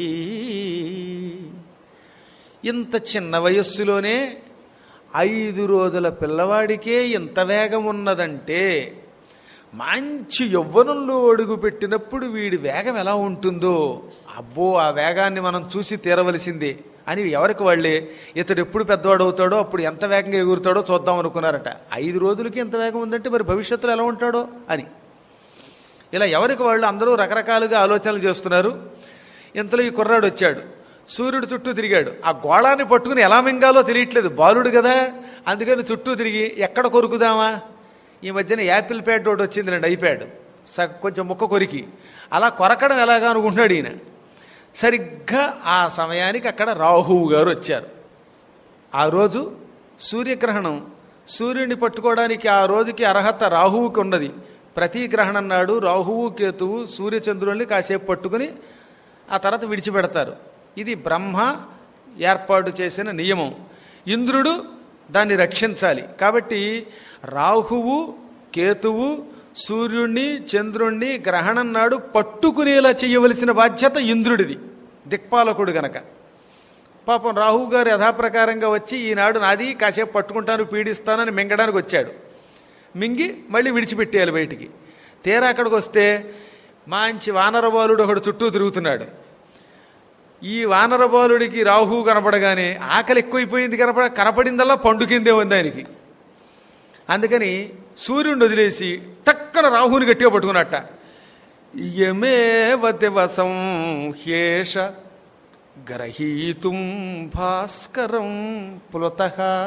ఇంత చిన్న వయస్సులోనే ఐదు రోజుల పిల్లవాడికే ఇంత వేగం ఉన్నదంటే మంచి యవ్వనంలో అడుగు పెట్టినప్పుడు వీడి వేగం ఎలా ఉంటుందో అబ్బో ఆ వేగాన్ని మనం చూసి తీరవలసిందే అని ఎవరికి వాళ్ళే ఇతడు ఎప్పుడు పెద్దవాడు అవుతాడో అప్పుడు ఎంత వేగంగా ఎగురుతాడో చూద్దాం అనుకున్నారట ఐదు రోజులకి ఎంత వేగం ఉందంటే మరి భవిష్యత్తులో ఎలా ఉంటాడో అని ఇలా ఎవరికి వాళ్ళు అందరూ రకరకాలుగా ఆలోచనలు చేస్తున్నారు ఇంతలో ఈ కుర్రాడు వచ్చాడు సూర్యుడు చుట్టూ తిరిగాడు ఆ గోళాన్ని పట్టుకుని ఎలా మింగాలో తెలియట్లేదు బాలుడు కదా అందుకని చుట్టూ తిరిగి ఎక్కడ కొరుకుదామా ఈ మధ్యన యాపిల్ ప్యాడ్ ఒకటి వచ్చింది రెండు ఐప్యాడ్ స కొంచెం ముక్క కొరికి అలా కొరకడం ఎలాగా అనుకుంటున్నాడు ఈయన సరిగ్గా ఆ సమయానికి అక్కడ రాహువు గారు వచ్చారు ఆ రోజు సూర్యగ్రహణం సూర్యుడిని పట్టుకోవడానికి ఆ రోజుకి అర్హత రాహువుకి ఉన్నది ప్రతి గ్రహణం నాడు రాహువు కేతువు సూర్యచంద్రుల్ని కాసేపు పట్టుకుని ఆ తర్వాత విడిచిపెడతారు ఇది బ్రహ్మ ఏర్పాటు చేసిన నియమం ఇంద్రుడు దాన్ని రక్షించాలి కాబట్టి రాహువు కేతువు సూర్యుణ్ణి చంద్రుణ్ణి గ్రహణం నాడు పట్టుకునేలా చేయవలసిన బాధ్యత ఇంద్రుడిది దిక్పాలకుడు గనక పాపం రాహువు గారు యథాప్రకారంగా వచ్చి ఈనాడు నాది కాసేపు పట్టుకుంటాను పీడిస్తానని మింగడానికి వచ్చాడు మింగి మళ్ళీ విడిచిపెట్టేయాలి బయటికి తీరా అక్కడికి వస్తే మంచి వానరబాలుడు ఒకడు చుట్టూ తిరుగుతున్నాడు ఈ వానరబాలుడికి రాహువు కనపడగానే ఆకలి ఎక్కువైపోయింది కనపడ కనపడిందల్లా పండు కిందే ఉంది ఆయనకి అందుకని సూర్యుడిని వదిలేసి టక్కన రాహుని గట్టిగా పట్టుకున్నట్ట యమేవ దివసం హ్యేష గ్రహీతుం భాస్కరం పులత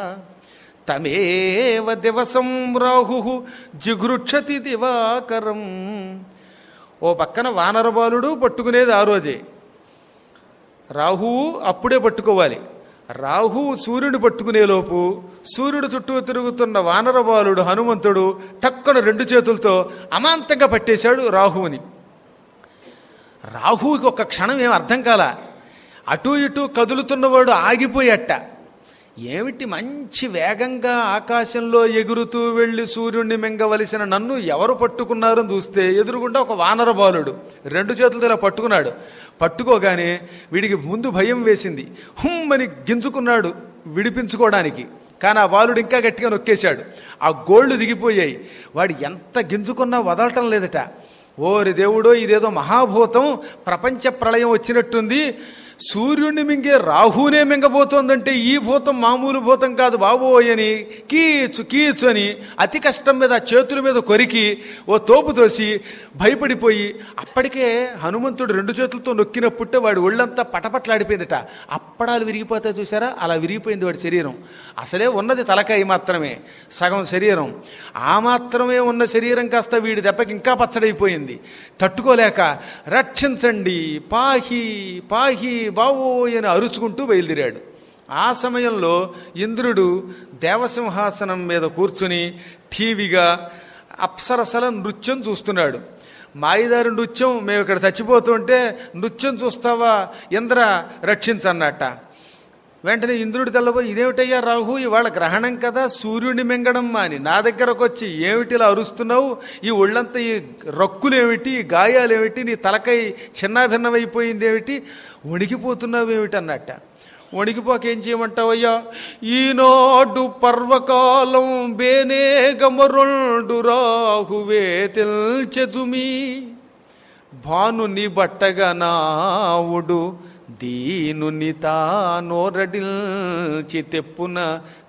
తమేవ దివసం రాహు జిఘృక్షతి దివాకరం ఓ పక్కన వానరబాలుడు పట్టుకునేది ఆ రోజే రాహువు అప్పుడే పట్టుకోవాలి రాహువు సూర్యుని పట్టుకునేలోపు సూర్యుడు చుట్టూ తిరుగుతున్న వానరబాలుడు హనుమంతుడు టక్కున రెండు చేతులతో అమాంతంగా పట్టేశాడు రాహువుని రాహువుకి ఒక క్షణం ఏం అర్థం కాల అటు ఇటు కదులుతున్నవాడు ఆగిపోయట ఏమిటి మంచి వేగంగా ఆకాశంలో ఎగురుతూ వెళ్ళి సూర్యుడిని మింగవలసిన నన్ను ఎవరు పట్టుకున్నారని చూస్తే ఎదురుగుండా ఒక వానర బాలుడు రెండు చేతులతో ఇలా పట్టుకున్నాడు పట్టుకోగానే వీడికి ముందు భయం వేసింది హుమ్మని గింజుకున్నాడు విడిపించుకోవడానికి కానీ ఆ బాలుడు ఇంకా గట్టిగా నొక్కేశాడు ఆ గోళ్లు దిగిపోయాయి వాడు ఎంత గింజుకున్నా వదలటం లేదట ఓరి దేవుడో ఇదేదో మహాభూతం ప్రపంచ ప్రళయం వచ్చినట్టుంది సూర్యుడిని మింగే రాహునే మింగబోతోందంటే ఈ భూతం మామూలు భూతం కాదు బాబోయ్ అని కీచు కీచు అని అతి కష్టం మీద ఆ చేతుల మీద కొరికి ఓ తోపు తోసి భయపడిపోయి అప్పటికే హనుమంతుడు రెండు చేతులతో నొక్కినప్పుట్టే వాడి ఒళ్ళంతా పటపట్లాడిపోయిందట అప్పడాలు విరిగిపోతాయి చూసారా అలా విరిగిపోయింది వాడి శరీరం అసలే ఉన్నది తలకాయ మాత్రమే సగం శరీరం ఆ మాత్రమే ఉన్న శరీరం కాస్త వీడి దెబ్బకి ఇంకా పచ్చడైపోయింది తట్టుకోలేక రక్షించండి పాహి పాహి బావోయ్ అని అరుచుకుంటూ బయలుదేరాడు ఆ సమయంలో ఇంద్రుడు దేవసింహాసనం మీద కూర్చుని ఠీవిగా అప్సరసల నృత్యం చూస్తున్నాడు మాయిదారు నృత్యం మేము ఇక్కడ చచ్చిపోతుంటే నృత్యం చూస్తావా ఇంద్ర రక్షించన్నట్ట వెంటనే ఇంద్రుడు తెల్లబోయి ఇదేమిటయ్యా రాహు ఇవాళ గ్రహణం కదా సూర్యుడిని మింగడం అని నా దగ్గరకు వచ్చి ఏమిటి ఇలా అరుస్తున్నావు ఈ ఒళ్ళంతా ఈ రక్కులు ఏమిటి ఈ గాయాలు ఏమిటి నీ తలకై చిన్నాభిన్నమైపోయింది ఏమిటి వణికిపోతున్నావు ఏమిటి అన్నట్ట వణికిపోక ఏం చేయమంటావయ్యా ఈనాడు పర్వకాలం బేనేగమరొండు రాహువే తెల్చెదుమి భానుని బట్టగా నావుడు దీనుని తానోరడిల్చి తెప్పున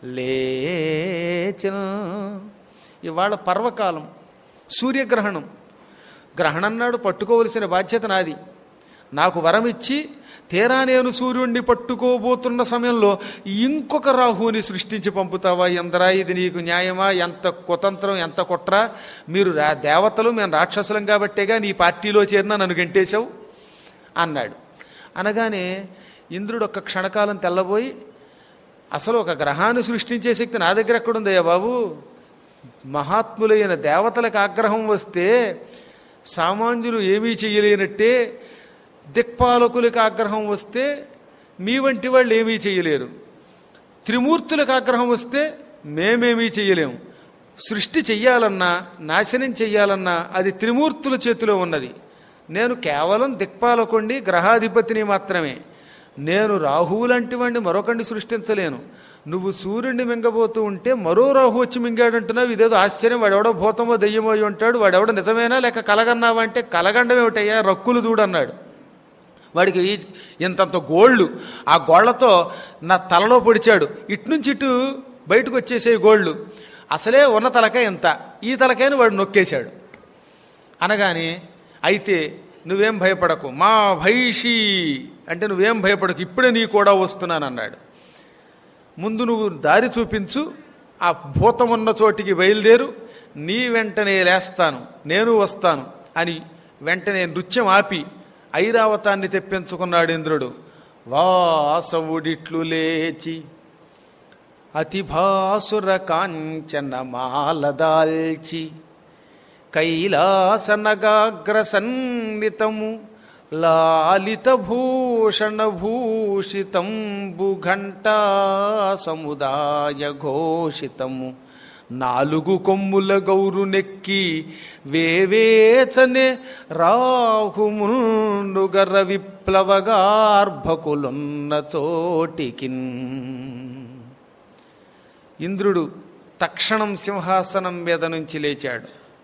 లేచ ఇవాళ పర్వకాలం సూర్యగ్రహణం గ్రహణం నాడు పట్టుకోవలసిన బాధ్యత నాది నాకు వరం ఇచ్చి తీరా నేను సూర్యుడిని పట్టుకోబోతున్న సమయంలో ఇంకొక రాహుని సృష్టించి పంపుతావా ఎందరా ఇది నీకు న్యాయమా ఎంత కుతంత్రం ఎంత కుట్ర మీరు రా దేవతలు మేము రాక్షసులం కాబట్టేగా నీ పార్టీలో చేరినా నన్ను గెంటేశావు అన్నాడు అనగానే ఇంద్రుడు ఒక్క క్షణకాలం తెల్లబోయి అసలు ఒక గ్రహాన్ని సృష్టించే శక్తి నా దగ్గర ఎక్కడుందయ్యా బాబు మహాత్ములైన దేవతలకు ఆగ్రహం వస్తే సామాన్యులు ఏమీ చేయలేనట్టే దిక్పాలకులకు ఆగ్రహం వస్తే మీ వంటి వాళ్ళు ఏమీ చేయలేరు త్రిమూర్తులకు ఆగ్రహం వస్తే మేమేమీ చేయలేము సృష్టి చెయ్యాలన్నా నాశనం చెయ్యాలన్నా అది త్రిమూర్తుల చేతిలో ఉన్నది నేను కేవలం దిక్పాలకుండి గ్రహాధిపతిని మాత్రమే నేను రాహువు లాంటి వాడిని మరొకడిని సృష్టించలేను నువ్వు సూర్యుడిని మింగబోతూ ఉంటే మరో రాహు వచ్చి మింగాడంటున్నావు ఇదేదో ఆశ్చర్యం వాడెవడో భూతమో దెయ్యమో అయి ఉంటాడు వాడెవడో నిజమేనా లేక కలగన్నావా అంటే కలగండం ఏమిటయ్యా రక్కులు చూడన్నాడు వాడికి ఈ- ఇంతంత గోళ్ళు ఆ గోళ్లతో నా తలలో పొడిచాడు ఇట్నుంచి ఇటు బయటకు వచ్చేసే గోళ్ళు అసలే ఉన్న తలకాయ ఎంత ఈ తలకాయని వాడు నొక్కేశాడు అనగానే అయితే నువ్వేం భయపడకు మా భైషి అంటే నువ్వేం భయపడకు ఇప్పుడే నీ కూడా వస్తున్నాను అన్నాడు ముందు నువ్వు దారి చూపించు ఆ భూతం ఉన్న చోటికి బయలుదేరు నీ వెంటనే లేస్తాను నేను వస్తాను అని వెంటనే నృత్యం ఆపి ఐరావతాన్ని తెప్పించుకున్నాడు ఇంద్రుడు వాసవుడిట్లు లేచి అతిభాసుర కాంచన మాలదాల్చి కైలాసనగాగ్ర సన్నితము లాలిత భూషణ భూషితంబు ఘంటా సముదాయ ఘోషితము నాలుగు కొమ్ముల గౌరు నెక్కి వేవేచనే రాహుముండుగర విప్లవగార్భకులున్న చోటికిన్ ఇంద్రుడు తక్షణం సింహాసనం మీద నుంచి లేచాడు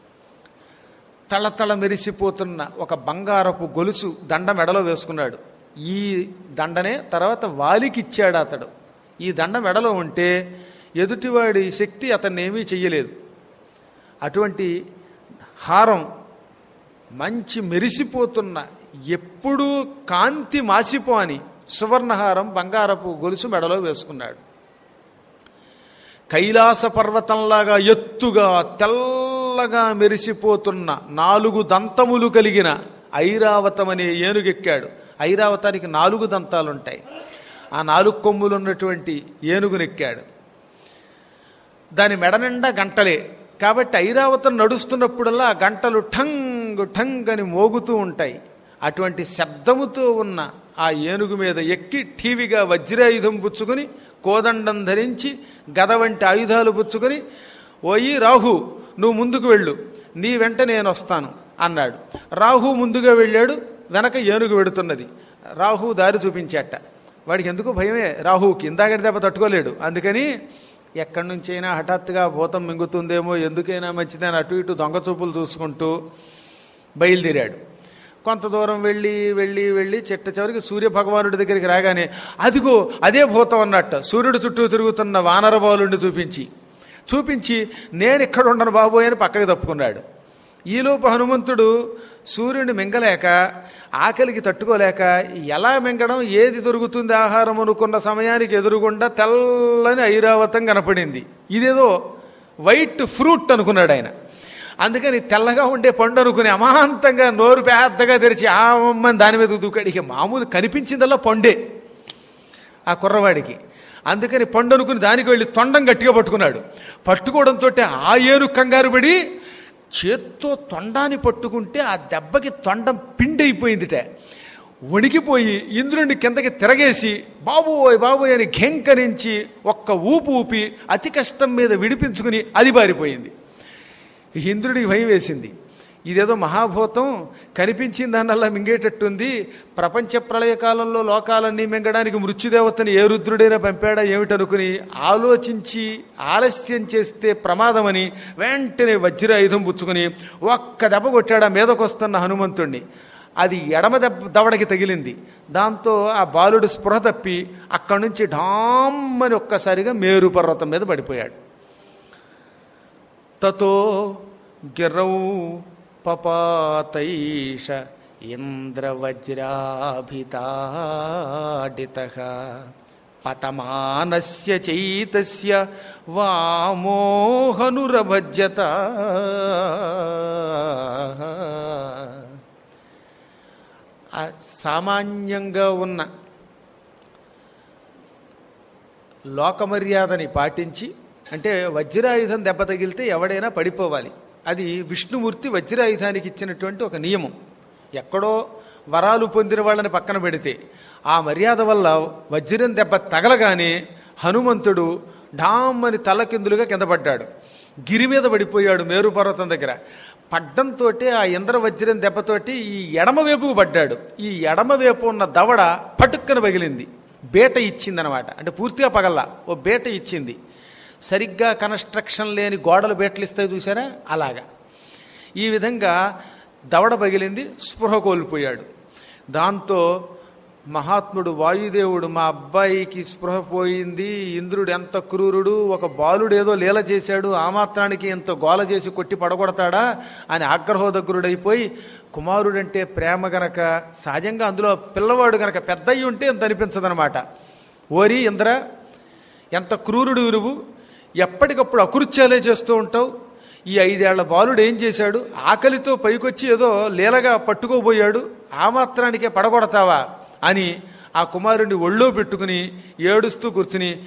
తళతళ మెరిసిపోతున్న ఒక బంగారపు గొలుసు దండ మెడలో వేసుకున్నాడు ఈ దండనే తర్వాత వాలికి ఇచ్చాడు అతడు ఈ దండ మెడలో ఉంటే ఎదుటివాడి శక్తి అతన్ని ఏమీ చెయ్యలేదు అటువంటి హారం మంచి మెరిసిపోతున్న ఎప్పుడూ కాంతి మాసిపోని సువర్ణహారం బంగారపు గొలుసు మెడలో వేసుకున్నాడు కైలాస పర్వతంలాగా ఎత్తుగా తెల్లగా మెరిసిపోతున్న నాలుగు దంతములు కలిగిన ఐరావతం అనే ఏనుగెక్కాడు ఐరావతానికి నాలుగు దంతాలుంటాయి ఆ నాలుగు కొమ్ములు ఉన్నటువంటి ఏనుగునెక్కాడు దాని మెడ నిండా గంటలే కాబట్టి ఐరావతం నడుస్తున్నప్పుడల్లా ఆ గంటలు ఠంగ్ ఠంగ్ అని మోగుతూ ఉంటాయి అటువంటి శబ్దముతో ఉన్న ఆ ఏనుగు మీద ఎక్కి ఠీవిగా వజ్రాయుధం పుచ్చుకొని కోదండం ధరించి గద వంటి ఆయుధాలు పుచ్చుకొని ఓయి రాహు నువ్వు ముందుకు వెళ్ళు నీ వెంట నేను వస్తాను అన్నాడు రాహు ముందుగా వెళ్ళాడు వెనక ఏనుగు వెడుతున్నది రాహు దారి చూపించాట వాడికి ఎందుకు భయమే రాహుకి ఇందాకటి దెబ్బ తట్టుకోలేడు అందుకని ఎక్కడి నుంచైనా హఠాత్తుగా భూతం మింగుతుందేమో ఎందుకైనా మంచిదని అటు ఇటు దొంగ చూపులు చూసుకుంటూ బయలుదేరాడు కొంత దూరం వెళ్ళి వెళ్ళి వెళ్ళి చిట్ట చివరికి సూర్య భగవానుడి దగ్గరికి రాగానే అదిగో అదే భూతం అన్నట్ట సూర్యుడు చుట్టూ తిరుగుతున్న వానరబాలుడిని చూపించి చూపించి నేను ఇక్కడ ఉండను బాబోయ్ అని పక్కకి తప్పుకున్నాడు ఈలోపు హనుమంతుడు సూర్యుని మింగలేక ఆకలికి తట్టుకోలేక ఎలా మింగడం ఏది దొరుకుతుంది ఆహారం అనుకున్న సమయానికి ఎదురుగుండా తెల్లని ఐరావతం కనపడింది ఇదేదో వైట్ ఫ్రూట్ అనుకున్నాడు ఆయన అందుకని తెల్లగా ఉండే పండు అనుకుని అమాంతంగా నోరు పెద్దగా తెరిచి ఆ అమ్మని దాని మీద దూకాడు ఇక మామూలు కనిపించిందల్లా పండే ఆ కుర్రవాడికి అందుకని పండు అనుకుని దానికి వెళ్ళి తొండం గట్టిగా పట్టుకున్నాడు పట్టుకోవడంతో ఆ ఏను కంగారు పడి చేత్తో తొండాన్ని పట్టుకుంటే ఆ దెబ్బకి తొండం పిండి అయిపోయిందిట వణికిపోయి ఇంద్రుడిని కిందకి తిరగేసి బాబోయ్ బాబోయ్ అని ఘెంకరించి ఒక్క ఊపు ఊపి అతి కష్టం మీద విడిపించుకుని అది బారిపోయింది ఇంద్రుడికి భయం వేసింది ఇదేదో మహాభూతం కనిపించిన దానివల్ల మింగేటట్టుంది ప్రపంచ ప్రళయకాలంలో లోకాలన్నీ మింగడానికి మృత్యుదేవతని ఏ రుద్రుడైనా పంపాడా ఏమిటనుకుని ఆలోచించి ఆలస్యం చేస్తే ప్రమాదమని వెంటనే వజ్రాయుధం పుచ్చుకుని ఒక్క దెబ్బ కొట్టాడు ఆ మీదకొస్తున్న హనుమంతుణ్ణి అది ఎడమ దెబ్బ దవడకి తగిలింది దాంతో ఆ బాలుడు స్పృహ తప్పి అక్కడి నుంచి ఢామ్మని ఒక్కసారిగా మేరు పర్వతం మీద పడిపోయాడు తతో గిరౌ పపాతైష ఇంద్రవజ్రాభితాడిత పతమానస్య చైతస్య వామోహనురభజ్యత ఆ సామాన్యంగా ఉన్న లోకమర్యాదని పాటించి అంటే వజ్రాయుధం దెబ్బ తగిలితే ఎవడైనా పడిపోవాలి అది విష్ణుమూర్తి వజ్రాయుధానికి ఇచ్చినటువంటి ఒక నియమం ఎక్కడో వరాలు పొందిన వాళ్ళని పక్కన పెడితే ఆ మర్యాద వల్ల వజ్రం దెబ్బ తగలగానే హనుమంతుడు ఢామ్మని తలకిందులుగా కింద పడ్డాడు గిరి మీద పడిపోయాడు మేరు పర్వతం దగ్గర పడ్డంతో ఆ ఇంద్ర వజ్రం దెబ్బతోటి ఈ ఎడమ వైపుకు పడ్డాడు ఈ ఎడమ వైపు ఉన్న దవడ పటుక్కన పగిలింది బేట ఇచ్చిందనమాట అంటే పూర్తిగా పగల్లా ఓ బేట ఇచ్చింది సరిగ్గా కన్స్ట్రక్షన్ లేని గోడలు బేటలు ఇస్తాయి చూసారా అలాగా ఈ విధంగా దవడ పగిలింది స్పృహ కోల్పోయాడు దాంతో మహాత్ముడు వాయుదేవుడు మా అబ్బాయికి స్పృహ పోయింది ఇంద్రుడు ఎంత క్రూరుడు ఒక బాలుడు ఏదో లీల చేశాడు ఆ మాత్రానికి ఎంత గోల చేసి కొట్టి పడగొడతాడా అని ఆగ్రహోదగ్రుడైపోయి కుమారుడంటే ప్రేమ గనక సహజంగా అందులో పిల్లవాడు గనక పెద్ద అయి ఉంటే ఎంత అనిపించదనమాట ఓరి ఇంద్ర ఎంత క్రూరుడు విరువు ఎప్పటికప్పుడు అకృత్యాలే చేస్తూ ఉంటావు ఈ ఐదేళ్ల బాలుడు ఏం చేశాడు ఆకలితో పైకొచ్చి ఏదో లీలగా పట్టుకోబోయాడు ఆ మాత్రానికే పడగొడతావా అని ఆ కుమారుడిని ఒళ్ళో పెట్టుకుని ఏడుస్తూ కూర్చుని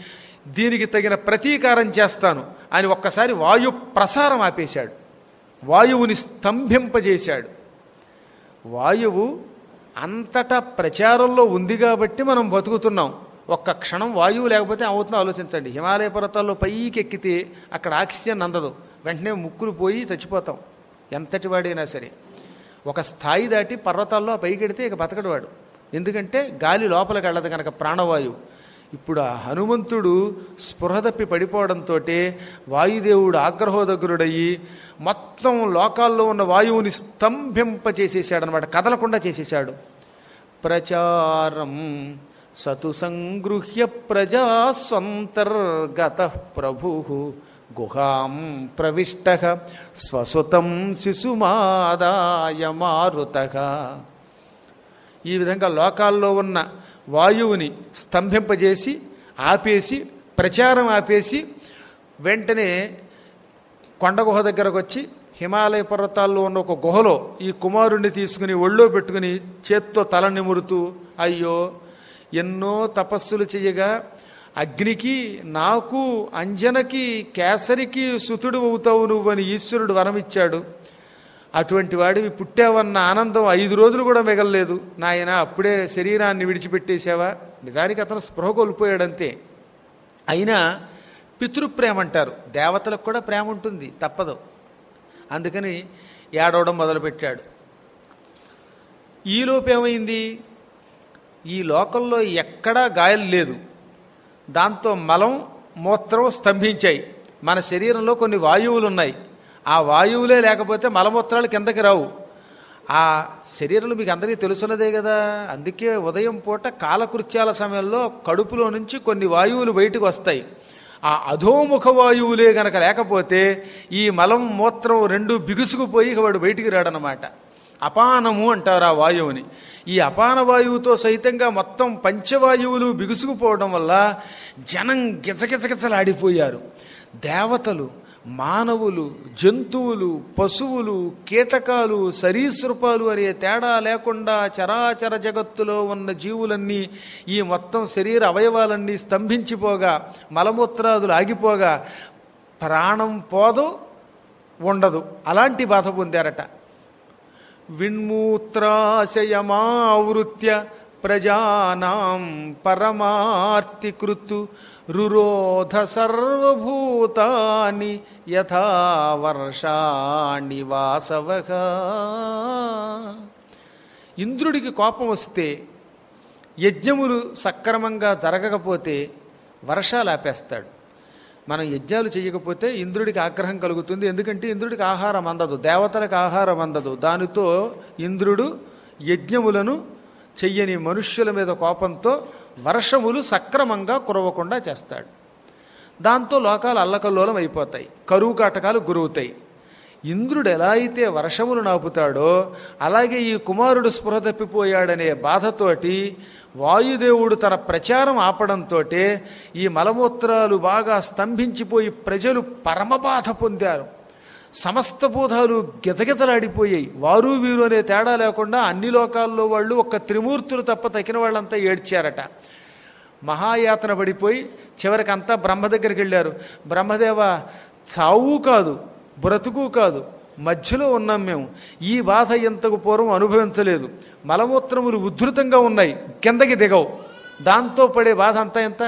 దీనికి తగిన ప్రతీకారం చేస్తాను అని ఒక్కసారి వాయు ప్రసారం ఆపేశాడు వాయువుని స్తంభింపజేశాడు వాయువు అంతటా ప్రచారంలో ఉంది కాబట్టి మనం బతుకుతున్నాం ఒక్క క్షణం వాయువు లేకపోతే అవుతుందో ఆలోచించండి హిమాలయ పర్వతాల్లో పైకి ఎక్కితే అక్కడ ఆక్సిజన్ అందదు వెంటనే ముక్కులు పోయి చచ్చిపోతాం ఎంతటి వాడైనా సరే ఒక స్థాయి దాటి పర్వతాల్లో పైకి ఎడితే ఇక బతకడు వాడు ఎందుకంటే గాలి లోపలికి వెళ్ళదు కనుక ప్రాణవాయువు ఇప్పుడు ఆ హనుమంతుడు స్పృహ తప్పి పడిపోవడంతో వాయుదేవుడు ఆగ్రహోదగ్రుడయ్యి మొత్తం లోకాల్లో ఉన్న వాయువుని స్తంభింపచేసేసాడనమాట కదలకుండా చేసేసాడు ప్రచారం సతు సంగృహ్య ప్రజాస్వంతర్గత ప్రభు గుహాం ప్రవిష్ట స్వసుతం శిశుమాదాయ మారుతగా ఈ విధంగా లోకాల్లో ఉన్న వాయువుని స్తంభింపజేసి ఆపేసి ప్రచారం ఆపేసి వెంటనే కొండ గుహ దగ్గరకు వచ్చి హిమాలయ పర్వతాల్లో ఉన్న ఒక గుహలో ఈ కుమారుణ్ణి తీసుకుని ఒళ్ళో పెట్టుకుని చేత్తో తల నిమురుతూ అయ్యో ఎన్నో తపస్సులు చేయగా అగ్నికి నాకు అంజనకి కేసరికి సుతుడు అవుతావు నువ్వని ఈశ్వరుడు వరమిచ్చాడు అటువంటి వాడివి పుట్టావన్న ఆనందం ఐదు రోజులు కూడా మిగలలేదు నాయన అప్పుడే శరీరాన్ని విడిచిపెట్టేశావా నిజానికి అతను స్పృహ కోల్పోయాడంతే అయినా పితృప్రేమ అంటారు దేవతలకు కూడా ప్రేమ ఉంటుంది తప్పదు అందుకని ఏడవడం మొదలుపెట్టాడు ఈలోపు ఏమైంది ఈ లోకంలో ఎక్కడా గాయం లేదు దాంతో మలం మూత్రం స్తంభించాయి మన శరీరంలో కొన్ని వాయువులు ఉన్నాయి ఆ వాయువులే లేకపోతే మలమూత్రాలు కిందకి రావు ఆ శరీరంలో మీకు అందరికీ తెలుసున్నదే కదా అందుకే ఉదయం పూట కాలకృత్యాల సమయంలో కడుపులో నుంచి కొన్ని వాయువులు బయటకు వస్తాయి ఆ అధోముఖ వాయువులే గనక లేకపోతే ఈ మలం మూత్రం రెండు బిగుసుకుపోయి ఇక వాడు బయటికి రాడనమాట అపానము అంటారు ఆ వాయువుని ఈ అపాన వాయువుతో సహితంగా మొత్తం పంచవాయువులు బిగుసుకుపోవడం వల్ల జనం గిజగిజగిజలాడిపోయారు దేవతలు మానవులు జంతువులు పశువులు కీటకాలు సరీసృపాలు అనే తేడా లేకుండా చరాచర జగత్తులో ఉన్న జీవులన్నీ ఈ మొత్తం శరీర అవయవాలన్నీ స్తంభించిపోగా మలమూత్రాదులు ఆగిపోగా ప్రాణం పోదు ఉండదు అలాంటి బాధ పొందారట విన్మూత్రాశయమావృత్య ప్రజానాం పరమార్తికృతు రురోధ సర్వభూతాని యథా వర్షాణి వాసవః ఇంద్రుడికి కోపం వస్తే యజ్ఞములు సక్రమంగా జరగకపోతే వర్షాలు ఆపేస్తాడు మనం యజ్ఞాలు చేయకపోతే ఇంద్రుడికి ఆగ్రహం కలుగుతుంది ఎందుకంటే ఇంద్రుడికి ఆహారం అందదు దేవతలకు ఆహారం అందదు దానితో ఇంద్రుడు యజ్ఞములను చెయ్యని మనుష్యుల మీద కోపంతో వర్షములు సక్రమంగా కురవకుండా చేస్తాడు దాంతో లోకాలు అల్లకల్లోలం అయిపోతాయి కరువు కాటకాలు గురవుతాయి ఇంద్రుడు ఎలా అయితే వర్షములు నాపుతాడో అలాగే ఈ కుమారుడు స్పృహ తప్పిపోయాడనే బాధతోటి వాయుదేవుడు తన ప్రచారం ఆపడంతో ఈ మలమూత్రాలు బాగా స్తంభించిపోయి ప్రజలు పరమబాధ పొందారు సమస్త బోధాలు గిజగిజలాడిపోయాయి వారు వీరు అనే తేడా లేకుండా అన్ని లోకాల్లో వాళ్ళు ఒక్క త్రిమూర్తులు తప్ప తగిన వాళ్ళంతా ఏడ్చారట మహాయాతన పడిపోయి చివరికి అంతా బ్రహ్మ దగ్గరికి వెళ్ళారు బ్రహ్మదేవ చావు కాదు బ్రతుకు కాదు మధ్యలో ఉన్నాం మేము ఈ బాధ ఎంతకు పూర్వం అనుభవించలేదు మలమూత్రములు ఉద్ధృతంగా ఉన్నాయి కిందకి దిగవు దాంతో పడే బాధ అంతా ఎంత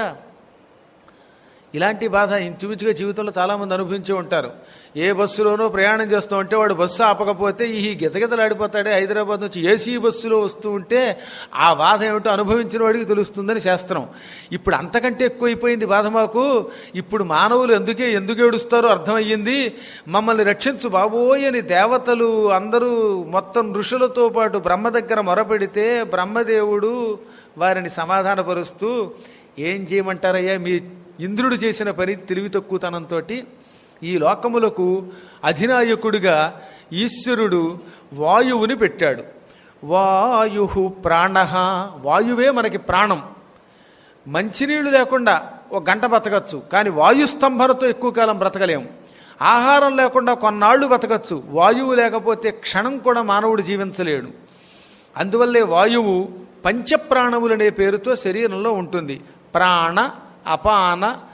ఇలాంటి బాధ ఇంచుమించుగా జీవితంలో చాలామంది అనుభవించే ఉంటారు ఏ బస్సులోనో ప్రయాణం చేస్తూ ఉంటే వాడు బస్సు ఆపకపోతే ఈ గిజగిజలాడిపోతాడే హైదరాబాద్ నుంచి ఏసీ బస్సులో వస్తూ ఉంటే ఆ బాధ ఏమిటో అనుభవించిన వాడికి తెలుస్తుందని శాస్త్రం ఇప్పుడు అంతకంటే ఎక్కువైపోయింది బాధ మాకు ఇప్పుడు మానవులు ఎందుకే ఎందుకు ఏడుస్తారో అర్థమయ్యింది మమ్మల్ని రక్షించు బాబోయ్ అని దేవతలు అందరూ మొత్తం ఋషులతో పాటు బ్రహ్మ దగ్గర మొరపెడితే బ్రహ్మదేవుడు వారిని సమాధానపరుస్తూ ఏం చేయమంటారయ్యా మీ ఇంద్రుడు చేసిన పని తెలివి తక్కువతనంతో ఈ లోకములకు అధినాయకుడిగా ఈశ్వరుడు వాయువుని పెట్టాడు వాయు ప్రాణ వాయువే మనకి ప్రాణం మంచినీళ్లు లేకుండా ఒక గంట బతకచ్చు కానీ వాయుస్తంభనతో ఎక్కువ కాలం బ్రతకలేము ఆహారం లేకుండా కొన్నాళ్ళు బతకచ్చు వాయువు లేకపోతే క్షణం కూడా మానవుడు జీవించలేడు అందువల్లే వాయువు పంచప్రాణములనే పేరుతో శరీరంలో ఉంటుంది ప్రాణ అపాన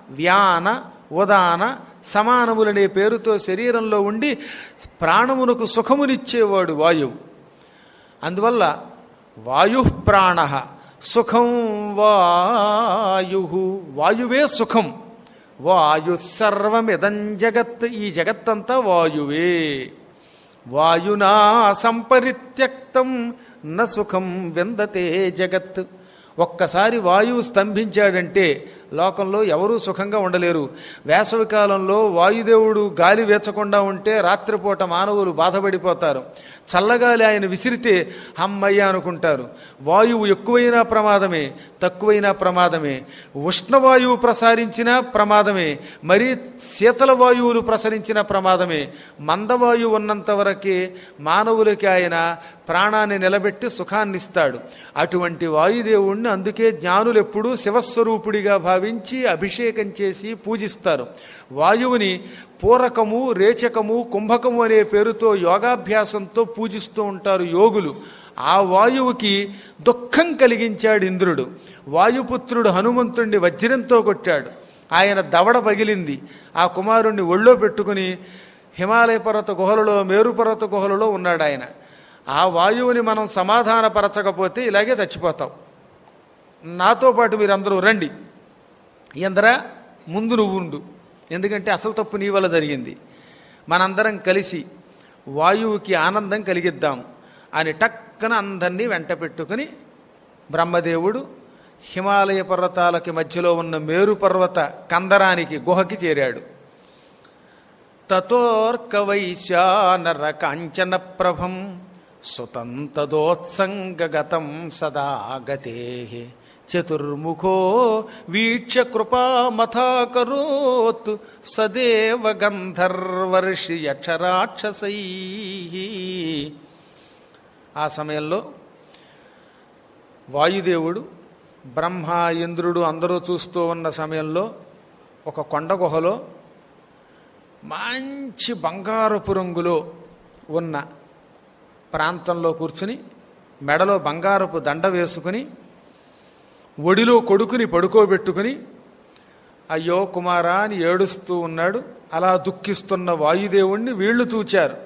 వ్యాన ఉదాన సమానములనే పేరుతో శరీరంలో ఉండి ప్రాణమునకు సుఖమునిచ్చేవాడు వాయువు అందువల్ల వాయు ప్రాణ సుఖం వాయు వాయువే సుఖం వాయు సర్వమిదం జగత్ ఈ జగత్తంతా వాయువే వాయునా సంపరిత్యక్తం న సుఖం విందతే జగత్ ఒక్కసారి వాయువు స్తంభించాడంటే లోకంలో ఎవరూ సుఖంగా ఉండలేరు వేసవి కాలంలో వాయుదేవుడు గాలి వేచకుండా ఉంటే రాత్రిపూట మానవులు బాధపడిపోతారు చల్లగాలి ఆయన విసిరితే అమ్మయ్య అనుకుంటారు వాయువు ఎక్కువైనా ప్రమాదమే తక్కువైనా ప్రమాదమే ఉష్ణవాయువు ప్రసారించినా ప్రమాదమే మరీ శీతల వాయువులు ప్రసరించిన ప్రమాదమే మందవాయువు ఉన్నంత వరకే మానవులకి ఆయన ప్రాణాన్ని నిలబెట్టి సుఖాన్ని ఇస్తాడు అటువంటి వాయుదేవుణ్ణి అందుకే జ్ఞానులు ఎప్పుడూ శివస్వరూపుడిగా భావించి అభిషేకం చేసి పూజిస్తారు వాయువుని పూరకము రేచకము కుంభకము అనే పేరుతో యోగాభ్యాసంతో పూజిస్తూ ఉంటారు యోగులు ఆ వాయువుకి దుఃఖం కలిగించాడు ఇంద్రుడు వాయుపుత్రుడు హనుమంతుణ్ణి వజ్రంతో కొట్టాడు ఆయన దవడ పగిలింది ఆ కుమారుణ్ణి ఒళ్ళో పెట్టుకుని హిమాలయ పర్వత గుహలలో మేరు పర్వత గుహలలో ఉన్నాడు ఆయన ఆ వాయువుని మనం సమాధానపరచకపోతే ఇలాగే చచ్చిపోతాం నాతో పాటు మీరందరూ రండి ఎందరా ముందు నువ్వు ఉండు ఎందుకంటే అసలు తప్పు నీ వల్ల జరిగింది మనందరం కలిసి వాయువుకి ఆనందం కలిగిద్దాం అని టక్కన అందరినీ వెంట పెట్టుకుని బ్రహ్మదేవుడు హిమాలయ పర్వతాలకి మధ్యలో ఉన్న మేరు పర్వత కందరానికి గుహకి చేరాడు తతోర్కవైశానర కాంచన ప్రభం సుతంతదోత్సంగగతం సదా గతే చతుర్ముఖో వీక్ష కృపామథాకరోత్ సదేవ గంధర్వర్షి యక్షరాక్షసై ఆ సమయంలో వాయుదేవుడు బ్రహ్మ ఇంద్రుడు అందరూ చూస్తూ ఉన్న సమయంలో ఒక కొండ గుహలో మంచి బంగారపు రంగులో ఉన్న ప్రాంతంలో కూర్చుని మెడలో బంగారపు దండ వేసుకుని ఒడిలో కొడుకుని పడుకోబెట్టుకుని అయ్యో కుమారా అని ఏడుస్తూ ఉన్నాడు అలా దుఃఖిస్తున్న వాయుదేవుణ్ణి వీళ్ళు చూచారు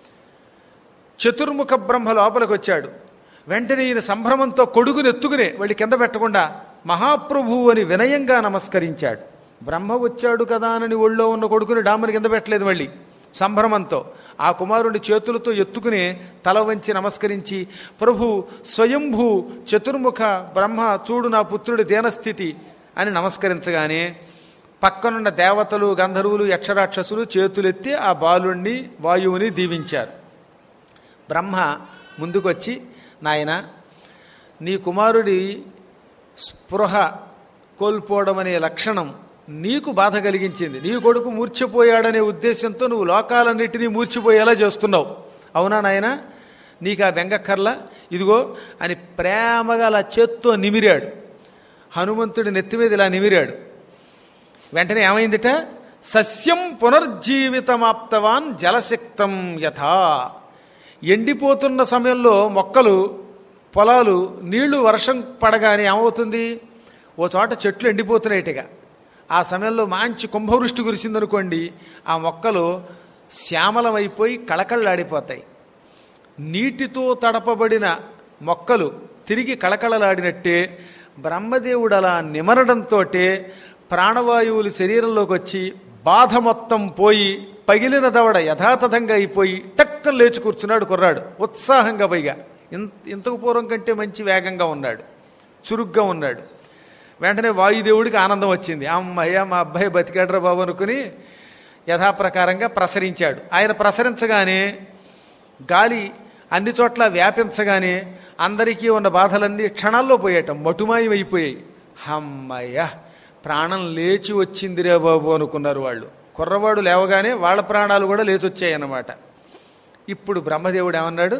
చతుర్ముఖ బ్రహ్మ లోపలికి వచ్చాడు వెంటనే ఈయన సంభ్రమంతో కొడుకుని ఎత్తుకునే వెళ్ళి కింద పెట్టకుండా మహాప్రభువు అని వినయంగా నమస్కరించాడు బ్రహ్మ వచ్చాడు కదా అని ఒళ్ళో ఉన్న కొడుకుని డామని కింద పెట్టలేదు మళ్ళీ సంభ్రమంతో ఆ కుమారుడి చేతులతో ఎత్తుకుని తల వంచి నమస్కరించి ప్రభు స్వయంభూ చతుర్ముఖ బ్రహ్మ చూడు నా పుత్రుడి దీనస్థితి అని నమస్కరించగానే పక్కనున్న దేవతలు గంధర్వులు యక్షరాక్షసులు చేతులెత్తి ఆ బాలుణ్ణి వాయువుని దీవించారు బ్రహ్మ ముందుకొచ్చి నాయన నీ కుమారుడి స్పృహ కోల్పోవడం అనే లక్షణం నీకు బాధ కలిగించింది నీ కొడుకు మూర్ఛపోయాడనే ఉద్దేశంతో నువ్వు లోకాలన్నిటినీ మూర్చిపోయేలా చేస్తున్నావు అవునా నాయన నీకు ఆ బెంగక్కర్లా ఇదిగో అని ప్రేమగా అలా చేత్తో నిమిరాడు హనుమంతుడి నెత్తి మీద ఇలా నిమిరాడు వెంటనే ఏమైందిట సస్యం పునర్జీవితమాప్తవాన్ జలశక్తం యథా ఎండిపోతున్న సమయంలో మొక్కలు పొలాలు నీళ్లు వర్షం పడగానే ఏమవుతుంది ఓ చోట చెట్లు ఎండిపోతున్నాయిటిగా ఆ సమయంలో మంచి కుంభవృష్టి కురిసిందనుకోండి ఆ మొక్కలు శ్యామలమైపోయి కళకళలాడిపోతాయి నీటితో తడపబడిన మొక్కలు తిరిగి కళకళలాడినట్టే బ్రహ్మదేవుడు అలా నిమరడంతో ప్రాణవాయువులు శరీరంలోకి వచ్చి బాధ మొత్తం పోయి పగిలిన దవడ యథాతథంగా అయిపోయి టక్కన లేచి కూర్చున్నాడు కుర్రాడు ఉత్సాహంగా పైగా ఇంత ఇంతకు పూర్వం కంటే మంచి వేగంగా ఉన్నాడు చురుగ్గా ఉన్నాడు వెంటనే వాయుదేవుడికి ఆనందం వచ్చింది అమ్మయ్య మా అబ్బాయి బతికాడ్రా బాబు అనుకుని యథాప్రకారంగా ప్రసరించాడు ఆయన ప్రసరించగానే గాలి అన్ని చోట్ల వ్యాపించగానే అందరికీ ఉన్న బాధలన్నీ క్షణాల్లో పోయేయటం మటుమాయమైపోయాయి అమ్మయ్య ప్రాణం లేచి వచ్చిందిరే బాబు అనుకున్నారు వాళ్ళు కుర్రవాడు లేవగానే వాళ్ళ ప్రాణాలు కూడా లేచి వచ్చాయి అన్నమాట ఇప్పుడు బ్రహ్మదేవుడు ఏమన్నాడు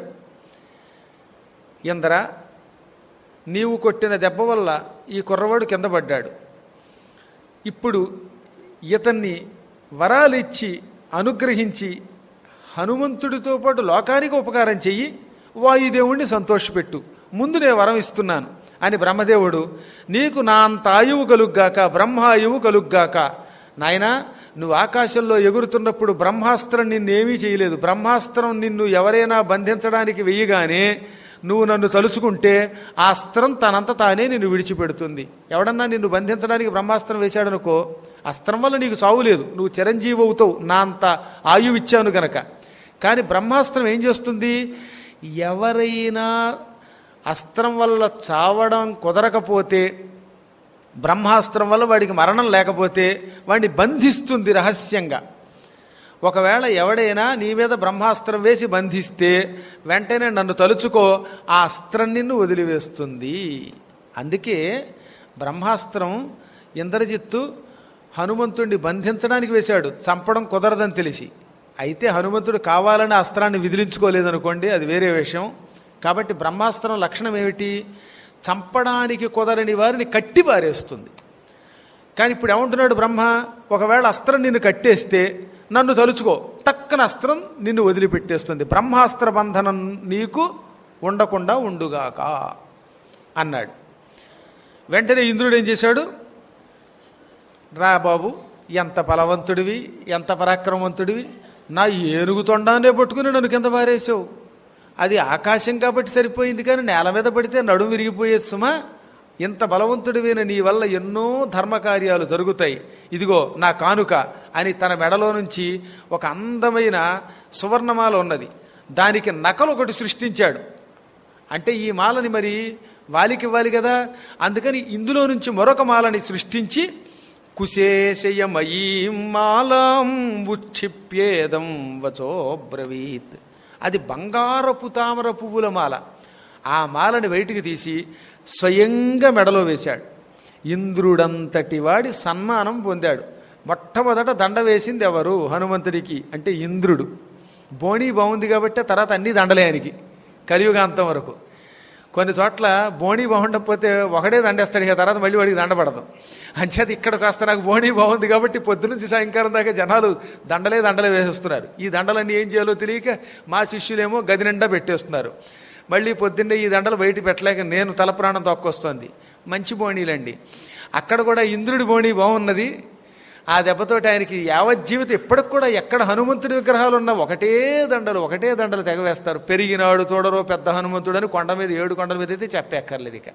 ఇంద్ర నీవు కొట్టిన దెబ్బ వల్ల ఈ కుర్రవాడు కింద పడ్డాడు ఇప్పుడు ఇతన్ని వరాలు ఇచ్చి అనుగ్రహించి హనుమంతుడితో పాటు లోకానికి ఉపకారం చెయ్యి వాయుదేవుణ్ణి సంతోషపెట్టు ముందు నేను వరం ఇస్తున్నాను అని బ్రహ్మదేవుడు నీకు నా అంత ఆయువు కలుగ్గాక బ్రహ్మాయువు కలుగ్గాక నాయనా నువ్వు ఆకాశంలో ఎగురుతున్నప్పుడు బ్రహ్మాస్త్రం నిన్నేమీ చేయలేదు బ్రహ్మాస్త్రం నిన్ను ఎవరైనా బంధించడానికి వెయ్యగానే నువ్వు నన్ను తలుచుకుంటే ఆ అస్త్రం తనంత తానే నిన్ను విడిచిపెడుతుంది ఎవడన్నా నిన్ను బంధించడానికి బ్రహ్మాస్త్రం వేశాడనుకో అస్త్రం వల్ల నీకు చావు లేదు నువ్వు చిరంజీవి అవుతావు నా అంత ఆయువు ఇచ్చాను గనక కానీ బ్రహ్మాస్త్రం ఏం చేస్తుంది ఎవరైనా అస్త్రం వల్ల చావడం కుదరకపోతే బ్రహ్మాస్త్రం వల్ల వాడికి మరణం లేకపోతే వాడిని బంధిస్తుంది రహస్యంగా ఒకవేళ ఎవడైనా నీ మీద బ్రహ్మాస్త్రం వేసి బంధిస్తే వెంటనే నన్ను తలుచుకో ఆ అస్త్రం నిన్ను వదిలివేస్తుంది అందుకే బ్రహ్మాస్త్రం ఇంద్రజిత్తు హనుమంతుడిని బంధించడానికి వేశాడు చంపడం కుదరదని తెలిసి అయితే హనుమంతుడు కావాలని అస్త్రాన్ని విదిలించుకోలేదనుకోండి అది వేరే విషయం కాబట్టి బ్రహ్మాస్త్రం లక్షణం ఏమిటి చంపడానికి కుదరని వారిని కట్టి పారేస్తుంది కానీ ఇప్పుడు ఏమంటున్నాడు బ్రహ్మ ఒకవేళ అస్త్రం నిన్ను కట్టేస్తే నన్ను తలుచుకో టక్కన అస్త్రం నిన్ను వదిలిపెట్టేస్తుంది బ్రహ్మాస్త్ర బంధనం నీకు ఉండకుండా ఉండుగాక అన్నాడు వెంటనే ఇంద్రుడు ఏం చేశాడు రా బాబు ఎంత బలవంతుడివి ఎంత పరాక్రమవంతుడివి నా ఏనుగు తొండానే పట్టుకుని నన్ను కింద పారేసావు అది ఆకాశం కాబట్టి సరిపోయింది కానీ నేల మీద పడితే నడుము విరిగిపోయేది సుమా ఇంత బలవంతుడివైన నీ వల్ల ఎన్నో ధర్మకార్యాలు జరుగుతాయి ఇదిగో నా కానుక అని తన మెడలో నుంచి ఒక అందమైన సువర్ణమాల ఉన్నది దానికి నకలు ఒకటి సృష్టించాడు అంటే ఈ మాలని మరి వాలికి ఇవ్వాలి కదా అందుకని ఇందులో నుంచి మరొక మాలని సృష్టించి కుశేషయమయీం మాలాం ఉక్షిప్యేదం వచోబ్రవీత్ అది బంగారపు తామర పువ్వుల మాల ఆ మాలని బయటికి తీసి స్వయంగా మెడలో వేశాడు ఇంద్రుడంతటి వాడి సన్మానం పొందాడు మొట్టమొదట దండ వేసింది ఎవరు హనుమంతుడికి అంటే ఇంద్రుడు బోణి బాగుంది కాబట్టి తర్వాత అన్ని దండలే ఆయనకి కలియుగాంతం వరకు కొన్ని చోట్ల బోణి బాగుండకపోతే ఒకడే దండేస్తాడు ఇక తర్వాత మళ్ళీ వాడికి దండపడదు అంచేత ఇక్కడ కాస్త నాకు బోణి బాగుంది కాబట్టి పొద్దునుంచి సాయంకాలం దాకా జనాలు దండలే దండలే వేసేస్తున్నారు ఈ దండలన్నీ ఏం చేయాలో తెలియక మా శిష్యులేమో గది నిండా పెట్టేస్తున్నారు మళ్ళీ పొద్దున్నే ఈ దండలు బయట పెట్టలేక నేను తల ప్రాణం తొక్కొస్తోంది మంచి బోణీలండి అక్కడ కూడా ఇంద్రుడి బోణి బాగున్నది ఆ దెబ్బతోటి ఆయనకి యావజ్జీవితం ఇప్పటికి కూడా ఎక్కడ హనుమంతుడి విగ్రహాలు ఉన్నా ఒకటే దండలు ఒకటే దండలు తెగవేస్తారు పెరిగినాడు చూడరో పెద్ద హనుమంతుడు అని కొండ మీద ఏడు కొండల మీద అయితే చెప్పక్కర్లేదు ఇక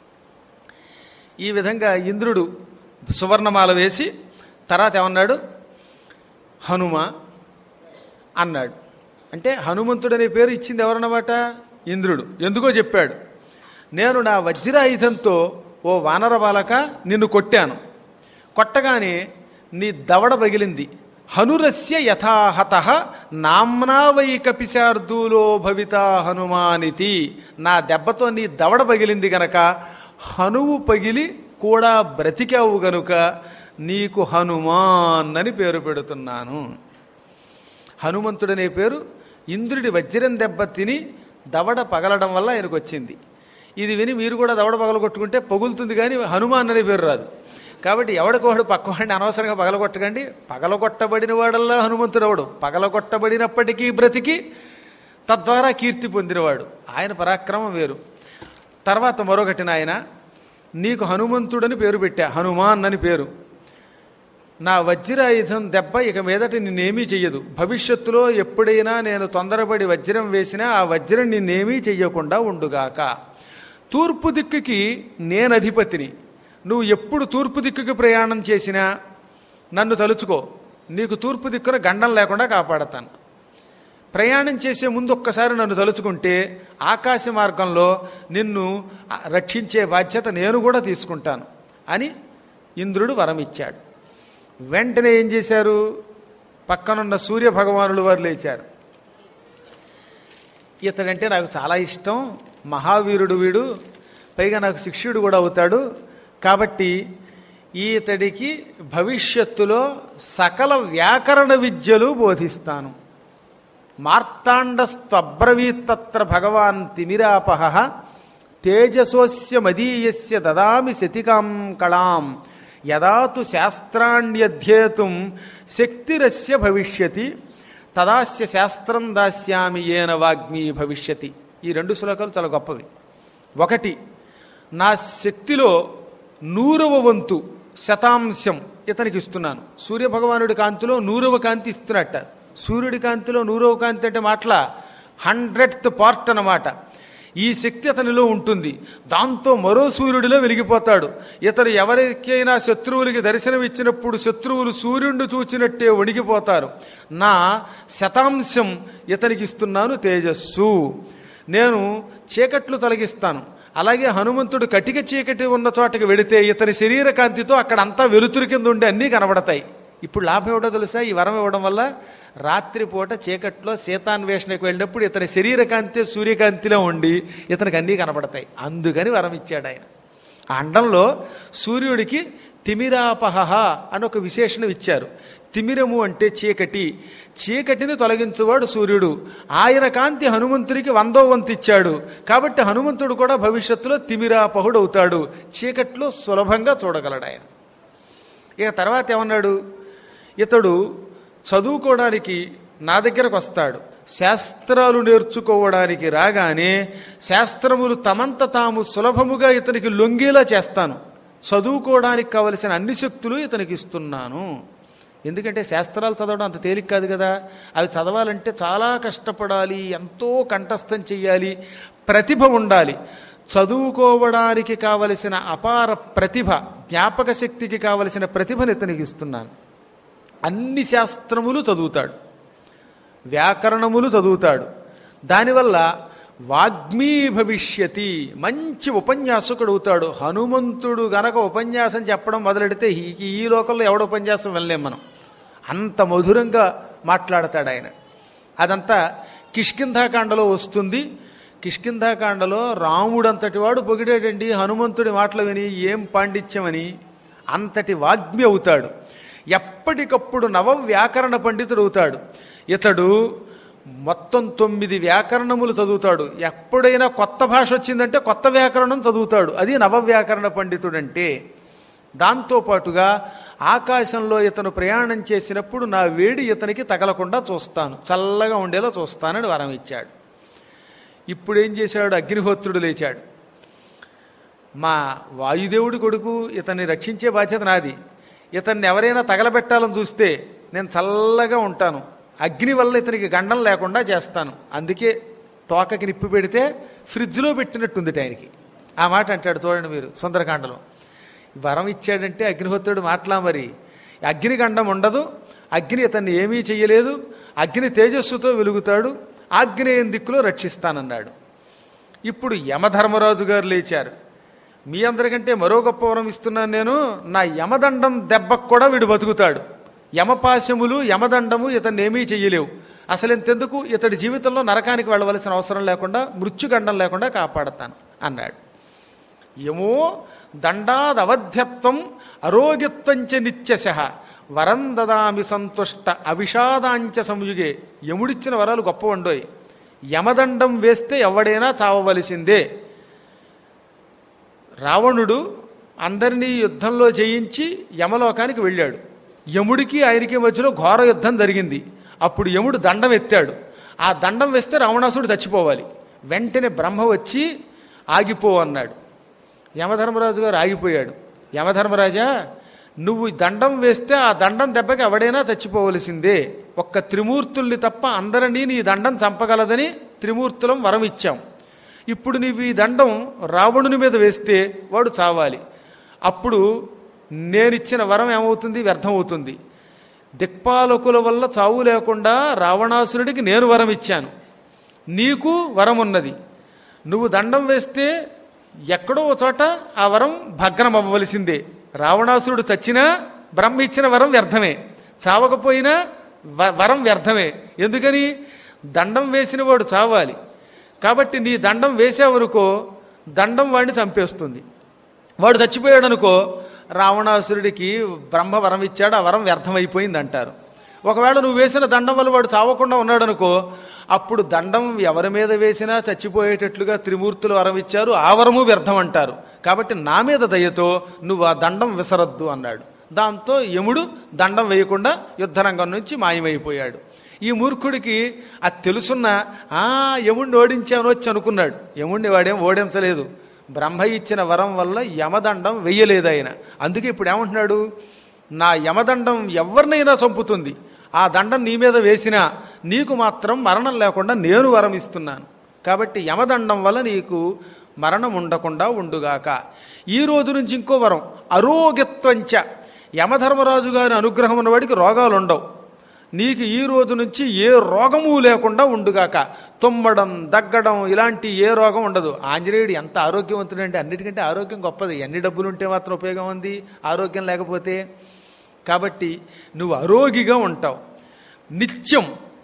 ఈ విధంగా ఇంద్రుడు సువర్ణమాల వేసి తర్వాత ఏమన్నాడు హనుమ అన్నాడు అంటే హనుమంతుడు అనే పేరు ఇచ్చింది ఎవరన్నమాట ఇంద్రుడు ఎందుకో చెప్పాడు నేను నా వజ్రాయుధంతో ఓ వానర బాలక నిన్ను కొట్టాను కొట్టగానే నీ దవడ పగిలింది హనురస్య యథాహత నామ్నా వై కపిశార్దూలో భవిత హనుమానితి నా దెబ్బతో నీ దవడ పగిలింది గనక హనువు పగిలి కూడా బ్రతికావు గనుక నీకు హనుమాన్ అని పేరు పెడుతున్నాను హనుమంతుడనే పేరు ఇంద్రుడి వజ్రం దెబ్బ తిని దవడ పగలడం వల్ల ఆయనకు వచ్చింది ఇది విని మీరు కూడా దవడ పగలగొట్టుకుంటే పగులుతుంది కానీ హనుమాన్ అనే పేరు రాదు కాబట్టి ఎవడికోడు పక్కవాడిని అనవసరంగా పగలగొట్టకండి పగలగొట్టబడిన వాడల్లా హనుమంతుడవడు పగలగొట్టబడినప్పటికీ బ్రతికి తద్వారా కీర్తి పొందినవాడు ఆయన పరాక్రమం వేరు తర్వాత మరొకటి నాయన నీకు హనుమంతుడని పేరు పెట్టా హనుమాన్ అని పేరు నా వజ్రాయుధం దెబ్బ ఇక మీదట నిన్నేమీ చెయ్యదు భవిష్యత్తులో ఎప్పుడైనా నేను తొందరపడి వజ్రం వేసినా ఆ వజ్రం నిన్నేమీ చెయ్యకుండా ఉండుగాక తూర్పు దిక్కుకి నేను అధిపతిని నువ్వు ఎప్పుడు తూర్పు దిక్కుకి ప్రయాణం చేసినా నన్ను తలుచుకో నీకు తూర్పు దిక్కున గండం లేకుండా కాపాడతాను ప్రయాణం చేసే ముందు ఒక్కసారి నన్ను తలుచుకుంటే ఆకాశ మార్గంలో నిన్ను రక్షించే బాధ్యత నేను కూడా తీసుకుంటాను అని ఇంద్రుడు వరం ఇచ్చాడు వెంటనే ఏం చేశారు పక్కనున్న సూర్య భగవానులు వారు లేచారు ఇతడంటే నాకు చాలా ఇష్టం మహావీరుడు వీడు పైగా నాకు శిష్యుడు కూడా అవుతాడు కాబట్టి ఈతడికి భవిష్యత్తులో సకల వ్యాకరణ విద్యలు బోధిస్తాను మార్తాండస్త్వబ్రవీత్తత్ర భగవాన్ తిమిరాపహ తేజసోస్య మదీయస్య దదామి శతికాం కళాం యదాతు శాస్త్రాణ్యధ్యేతుం శక్తిరస్య భవిష్యతి తదాస్య శాస్త్రం దాస్యామి ఏన వాగ్మీ భవిష్యతి ఈ రెండు శ్లోకాలు చాలా గొప్పవి ఒకటి నా శక్తిలో నూరవ వంతు శతాంశం ఇతనికి ఇస్తున్నాను సూర్యభగవానుడి కాంతిలో నూరవ కాంతి ఇస్తున్నట్ట సూర్యుడి కాంతిలో నూరవ కాంతి అంటే మాటల హండ్రెడ్త్ పార్ట్ అన్నమాట ఈ శక్తి అతనిలో ఉంటుంది దాంతో మరో సూర్యుడిలో వెలిగిపోతాడు ఇతను ఎవరికైనా శత్రువులకి దర్శనం ఇచ్చినప్పుడు శత్రువులు సూర్యుడిని చూచినట్టే వణికిపోతారు నా శతాంశం ఇతనికి ఇస్తున్నాను తేజస్సు నేను చీకట్లు తొలగిస్తాను అలాగే హనుమంతుడు కటిక చీకటి ఉన్న చోటకి వెడితే ఇతని శరీర కాంతితో అక్కడ అంతా వెలుతురు కింద ఉండి అన్నీ కనబడతాయి ఇప్పుడు లాభం ఏమిటో తెలుసా ఈ వరం ఇవ్వడం వల్ల రాత్రిపూట చీకట్లో సీతాన్వేషణకు వెళ్ళినప్పుడు ఇతని శరీర కాంతి సూర్యకాంతిలో ఉండి ఇతనికి అన్నీ కనబడతాయి అందుకని వరం ఇచ్చాడు ఆయన ఆ అండంలో సూర్యుడికి తిమిరాపహ అని ఒక విశేషణం ఇచ్చారు తిమిరము అంటే చీకటి చీకటిని తొలగించువాడు సూర్యుడు ఆయన కాంతి హనుమంతుడికి వందో వంతు ఇచ్చాడు కాబట్టి హనుమంతుడు కూడా భవిష్యత్తులో తిమిరాపహుడు అవుతాడు చీకట్లో సులభంగా చూడగలడు ఆయన ఇక తర్వాత ఏమన్నాడు ఇతడు చదువుకోవడానికి నా దగ్గరకు వస్తాడు శాస్త్రాలు నేర్చుకోవడానికి రాగానే శాస్త్రములు తమంత తాము సులభముగా ఇతనికి లొంగేలా చేస్తాను చదువుకోవడానికి కావలసిన అన్ని శక్తులు ఇతనికి ఇస్తున్నాను ఎందుకంటే శాస్త్రాలు చదవడం అంత తేలిక కాదు కదా అవి చదవాలంటే చాలా కష్టపడాలి ఎంతో కంఠస్థం చెయ్యాలి ప్రతిభ ఉండాలి చదువుకోవడానికి కావలసిన అపార ప్రతిభ జ్ఞాపక శక్తికి కావలసిన ప్రతిభను ఇతనికి ఇస్తున్నాను అన్ని శాస్త్రములు చదువుతాడు వ్యాకరణములు చదువుతాడు దానివల్ల వాగ్మీ భవిష్యతి మంచి ఉపన్యాసకుడు అవుతాడు హనుమంతుడు గనక ఉపన్యాసం చెప్పడం మొదలెడితే ఈ ఈ లోకంలో ఎవడ ఉపన్యాసం వెళ్ళలేం మనం అంత మధురంగా మాట్లాడతాడు ఆయన అదంతా కిష్కింధాకాండలో వస్తుంది కిష్కింధాకాండలో రాముడంతటి వాడు పొగిడేటండి హనుమంతుడి మాటలు విని ఏం పాండిత్యమని అంతటి వాగ్మి అవుతాడు ఎప్పటికప్పుడు నవ వ్యాకరణ పండితుడు అవుతాడు ఇతడు మొత్తం తొమ్మిది వ్యాకరణములు చదువుతాడు ఎప్పుడైనా కొత్త భాష వచ్చిందంటే కొత్త వ్యాకరణం చదువుతాడు అది నవ వ్యాకరణ పండితుడంటే దాంతోపాటుగా ఆకాశంలో ఇతను ప్రయాణం చేసినప్పుడు నా వేడి ఇతనికి తగలకుండా చూస్తాను చల్లగా ఉండేలా చూస్తానని వరం ఇచ్చాడు ఇప్పుడు ఏం చేశాడు అగ్నిహోత్రుడు లేచాడు మా వాయుదేవుడి కొడుకు ఇతన్ని రక్షించే బాధ్యత నాది ఇతన్ని ఎవరైనా తగలబెట్టాలని చూస్తే నేను చల్లగా ఉంటాను అగ్ని వల్ల ఇతనికి గండం లేకుండా చేస్తాను అందుకే తోకకి నిప్పు పెడితే ఫ్రిడ్జ్లో పెట్టినట్టుంది ఆయనకి ఆ మాట అంటాడు చూడండి మీరు సుందరకాండలో వరం ఇచ్చాడంటే అగ్నిహోత్రుడు మాట్లా మరి అగ్నిగండం ఉండదు అగ్ని ఇతన్ని ఏమీ చెయ్యలేదు అగ్ని తేజస్సుతో వెలుగుతాడు ఆగ్నేయం దిక్కులో రక్షిస్తానన్నాడు ఇప్పుడు యమధర్మరాజు గారు లేచారు మీ అందరికంటే మరో గొప్ప వరం ఇస్తున్నాను నేను నా యమదండం దెబ్బకు కూడా వీడు బతుకుతాడు యమపాశములు యమదండము ఇతన్ని ఏమీ చెయ్యలేవు అసలు ఇంతెందుకు ఇతడి జీవితంలో నరకానికి వెళ్ళవలసిన అవసరం లేకుండా మృత్యుగండం లేకుండా కాపాడతాను అన్నాడు యమో దండాదవధ్యత్వం అరోగిత్వంచ నిత్యశ వరం దదామి సంతుష్ట అవిషాదాంచ సంయుగే యముడిచ్చిన వరాలు గొప్ప వండోయ్ యమదండం వేస్తే ఎవడైనా చావవలసిందే రావణుడు అందరినీ యుద్ధంలో జయించి యమలోకానికి వెళ్ళాడు యముడికి ఆయనకి మధ్యలో ఘోర యుద్ధం జరిగింది అప్పుడు యముడు దండం ఎత్తాడు ఆ దండం వేస్తే రావణాసుడు చచ్చిపోవాలి వెంటనే బ్రహ్మ వచ్చి ఆగిపో అన్నాడు యమధర్మరాజు గారు ఆగిపోయాడు యమధర్మరాజా నువ్వు ఈ దండం వేస్తే ఆ దండం దెబ్బకి ఎవడైనా చచ్చిపోవలసిందే ఒక్క త్రిమూర్తుల్ని తప్ప అందరినీ నీ దండం చంపగలదని త్రిమూర్తులం వరం ఇచ్చాం ఇప్పుడు నీవు ఈ దండం రావణుని మీద వేస్తే వాడు చావాలి అప్పుడు నేనిచ్చిన వరం ఏమవుతుంది వ్యర్థమవుతుంది దిక్పాలకుల వల్ల చావు లేకుండా రావణాసురుడికి నేను వరం ఇచ్చాను నీకు వరం ఉన్నది నువ్వు దండం వేస్తే ఎక్కడో ఓ చోట ఆ వరం భగ్నం అవ్వవలసిందే రావణాసురుడు చచ్చినా బ్రహ్మ ఇచ్చిన వరం వ్యర్థమే చావకపోయినా వ- వరం వ్యర్థమే ఎందుకని దండం వేసిన వాడు చావాలి కాబట్టి నీ దండం వేసావనుకో దండం వాడిని చంపేస్తుంది వాడు చచ్చిపోయాడు అనుకో రావణాసురుడికి బ్రహ్మ వరం ఇచ్చాడు ఆ వరం వ్యర్థమైపోయింది అంటారు ఒకవేళ నువ్వు వేసిన దండం వల్ల వాడు చావకుండా ఉన్నాడు అనుకో అప్పుడు దండం ఎవరి మీద వేసినా చచ్చిపోయేటట్లుగా త్రిమూర్తులు వరం ఇచ్చారు ఆ వరము వ్యర్థం అంటారు కాబట్టి నా మీద దయతో నువ్వు ఆ దండం విసరద్దు అన్నాడు దాంతో యముడు దండం వేయకుండా యుద్ధరంగం నుంచి మాయమైపోయాడు ఈ మూర్ఖుడికి అది తెలుసున్న ఆ యముడిని ఓడించాను వచ్చి అనుకున్నాడు యముడిని వాడేం ఓడించలేదు బ్రహ్మ ఇచ్చిన వరం వల్ల యమదండం వెయ్యలేదు ఆయన అందుకే ఇప్పుడు ఏమంటున్నాడు నా యమదండం ఎవరినైనా చంపుతుంది ఆ దండం నీ మీద వేసినా నీకు మాత్రం మరణం లేకుండా నేను వరం ఇస్తున్నాను కాబట్టి యమదండం వల్ల నీకు మరణం ఉండకుండా ఉండుగాక ఈ రోజు నుంచి ఇంకో వరం అరోగ్యత్వంచ యమధర్మరాజు గారి అనుగ్రహం ఉన్నవాడికి రోగాలు ఉండవు నీకు ఈ రోజు నుంచి ఏ రోగము లేకుండా ఉండుగాక తుమ్మడం దగ్గడం ఇలాంటి ఏ రోగం ఉండదు ఆంజనేయుడు ఎంత ఆరోగ్యవంతుడంటే అన్నిటికంటే ఆరోగ్యం గొప్పది ఎన్ని డబ్బులు ఉంటే మాత్రం ఉపయోగం ఉంది ఆరోగ్యం లేకపోతే కాబట్టి నువ్వు అరోగిగా ఉంటావు నిత్యం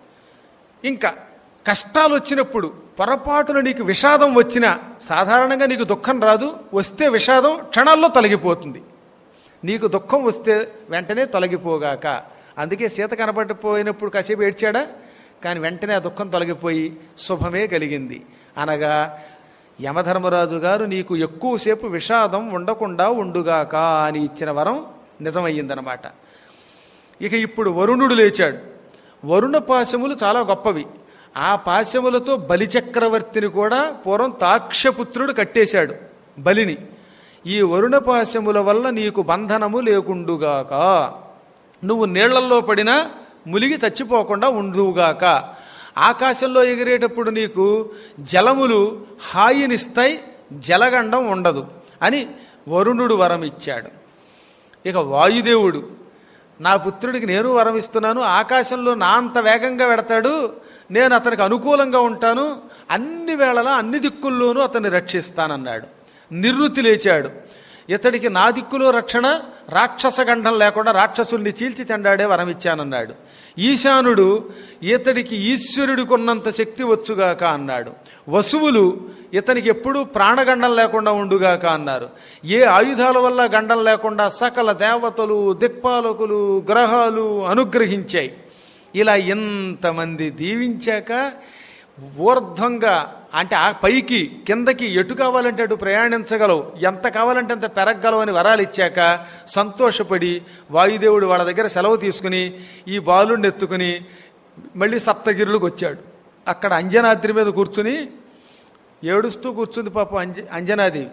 ఇంకా కష్టాలు వచ్చినప్పుడు పొరపాటున నీకు విషాదం వచ్చినా సాధారణంగా నీకు దుఃఖం రాదు వస్తే విషాదం క్షణాల్లో తొలగిపోతుంది నీకు దుఃఖం వస్తే వెంటనే తొలగిపోగాక అందుకే సీత కనపడిపోయినప్పుడు కాసేపు ఏడ్చాడా కానీ వెంటనే ఆ దుఃఖం తొలగిపోయి శుభమే కలిగింది అనగా యమధర్మరాజు గారు నీకు ఎక్కువసేపు విషాదం ఉండకుండా ఉండుగాక అని ఇచ్చిన వరం నిజమయ్యిందనమాట ఇక ఇప్పుడు వరుణుడు లేచాడు వరుణ పాశములు చాలా గొప్పవి ఆ పాశములతో బలిచక్రవర్తిని కూడా పూర్వం తాక్ష్యపుత్రుడు కట్టేశాడు బలిని ఈ వరుణ పాశముల వల్ల నీకు బంధనము లేకుండుగాక నువ్వు నీళ్లల్లో పడినా ములిగి చచ్చిపోకుండా ఉండుగాక ఆకాశంలో ఎగిరేటప్పుడు నీకు జలములు హాయినిస్తాయి జలగండం ఉండదు అని వరుణుడు వరం ఇచ్చాడు ఇక వాయుదేవుడు నా పుత్రుడికి నేను వరం ఇస్తున్నాను ఆకాశంలో నా అంత వేగంగా వెడతాడు నేను అతనికి అనుకూలంగా ఉంటాను అన్ని వేళలా అన్ని దిక్కుల్లోనూ అతన్ని రక్షిస్తానన్నాడు నిర్వృతి లేచాడు ఇతడికి నా దిక్కులో రక్షణ రాక్షస గంధం లేకుండా రాక్షసుల్ని చీల్చి చెండాడే వరం ఇచ్చానన్నాడు ఈశానుడు ఇతడికి ఈశ్వరుడికి ఉన్నంత శక్తి వచ్చుగాక అన్నాడు వసువులు ఇతనికి ఎప్పుడూ ప్రాణగండం లేకుండా ఉండుగాక అన్నారు ఏ ఆయుధాల వల్ల గండం లేకుండా సకల దేవతలు దిక్పాలకులు గ్రహాలు అనుగ్రహించాయి ఇలా ఇంతమంది దీవించాక ఊర్ధ్వంగా అంటే ఆ పైకి కిందకి ఎటు కావాలంటే అటు ప్రయాణించగలవు ఎంత కావాలంటే అంత పెరగలవు అని వరాలు ఇచ్చాక సంతోషపడి వాయుదేవుడు వాళ్ళ దగ్గర సెలవు తీసుకుని ఈ బాలుడిని ఎత్తుకుని మళ్ళీ సప్తగిరులకు వచ్చాడు అక్కడ అంజనాద్రి మీద కూర్చుని ఏడుస్తూ కూర్చుంది పాపం అంజ అంజనాదేవి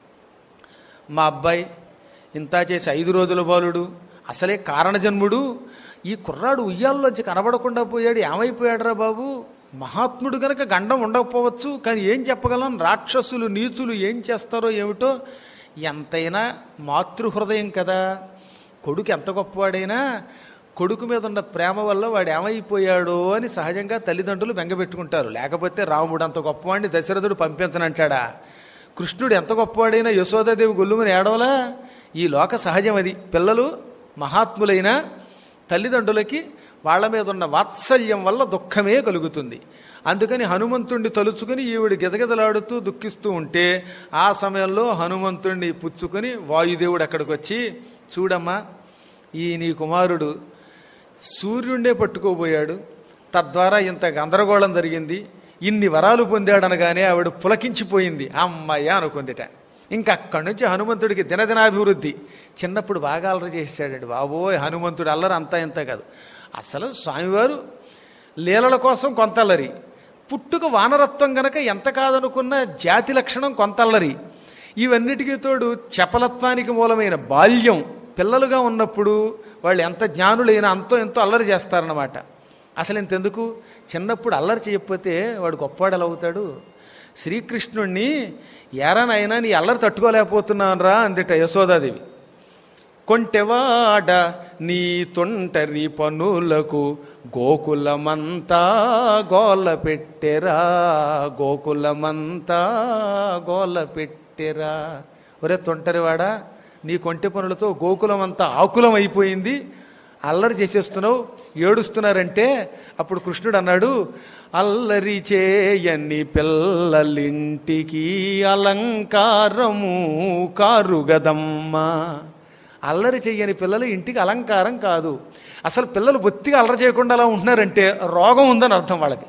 మా అబ్బాయి ఇంత చేసి ఐదు రోజుల బాలుడు అసలే కారణజన్ముడు ఈ కుర్రాడు ఉయ్యాల్లోంచి కనబడకుండా పోయాడు ఏమైపోయాడురా బాబు మహాత్ముడు గనక గండం ఉండకపోవచ్చు కానీ ఏం చెప్పగలం రాక్షసులు నీచులు ఏం చేస్తారో ఏమిటో ఎంతైనా మాతృహృదయం కదా కొడుకు ఎంత గొప్పవాడైనా కొడుకు మీద ఉన్న ప్రేమ వల్ల వాడు ఏమైపోయాడో అని సహజంగా తల్లిదండ్రులు బెంగపెట్టుకుంటారు లేకపోతే రాముడు అంత గొప్పవాడిని దశరథుడు పంపించనంటాడా కృష్ణుడు ఎంత గొప్పవాడైనా యశోదాదేవి గొల్లుమని ఏడవలా ఈ లోక సహజం అది పిల్లలు మహాత్ములైన తల్లిదండ్రులకి వాళ్ళ మీద ఉన్న వాత్సల్యం వల్ల దుఃఖమే కలుగుతుంది అందుకని హనుమంతుణ్ణి తలుచుకుని ఈవిడ గిజగిజలాడుతూ దుఃఖిస్తూ ఉంటే ఆ సమయంలో హనుమంతుణ్ణి పుచ్చుకొని వాయుదేవుడు అక్కడికి వచ్చి చూడమ్మా ఈ నీ కుమారుడు సూర్యుడినే పట్టుకోబోయాడు తద్వారా ఇంత గందరగోళం జరిగింది ఇన్ని వరాలు పొందాడనగానే ఆవిడ పులకించిపోయింది అమ్మాయ అనుకుందిట ఇంకా అక్కడి నుంచి హనుమంతుడికి దినదినాభివృద్ధి చిన్నప్పుడు బాగా అల్లరి చేశాడు బాబోయ్ హనుమంతుడు అల్లరి అంతా ఇంత కాదు అసలు స్వామివారు లీలల కోసం కొంత అల్లరి పుట్టుక వానరత్వం గనక ఎంత కాదనుకున్న జాతి లక్షణం కొంత అల్లరి ఇవన్నిటికీ తోడు చపలత్వానికి మూలమైన బాల్యం పిల్లలుగా ఉన్నప్పుడు వాళ్ళు ఎంత జ్ఞానులైనా అంతో ఎంతో అల్లరి చేస్తారన్నమాట అసలు ఇంతెందుకు చిన్నప్పుడు అల్లరి చేయకపోతే వాడు గొప్పవాడు ఎలా అవుతాడు శ్రీకృష్ణుణ్ణి ఎరనైనా నీ అల్లరి తట్టుకోలేకపోతున్నాను రా అందిట యశోదాదేవి కొంటెవాడ నీ తొంటరి పనులకు గోకులమంతా గోల పెట్టెరా గోకులమంతా గోల పెట్టెరా ఒరే తొంటరివాడా నీ కొంటె పనులతో గోకులమంతా ఆకులం అయిపోయింది అల్లరి చేసేస్తున్నావు ఏడుస్తున్నారంటే అప్పుడు కృష్ణుడు అన్నాడు అల్లరి చేయని పిల్లలింటికి అలంకారము కారుగదమ్మా అల్లరి చెయ్యని పిల్లలు ఇంటికి అలంకారం కాదు అసలు పిల్లలు బొత్తిగా అల్లరి చేయకుండా అలా ఉంటున్నారంటే రోగం ఉందని అర్థం వాళ్ళకి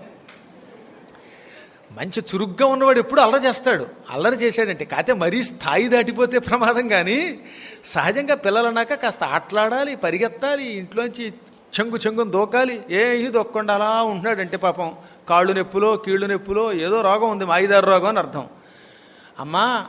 మంచి చురుగ్గా ఉన్నవాడు ఎప్పుడు అల్లరి చేస్తాడు అల్లరి చేశాడంటే కాకపోతే మరీ స్థాయి దాటిపోతే ప్రమాదం కానీ సహజంగా పిల్లలన్నాక కాస్త ఆటలాడాలి పరిగెత్తాలి ఇంట్లోంచి చెంగు చెంగుని దూకాలి ఏ దొక్కకుండా అలా ఉంటున్నాడంటే పాపం కాళ్ళు నొప్పులో కీళ్ళు నొప్పులో ఏదో రోగం ఉంది మాయిదారు రోగం అని అర్థం అమ్మా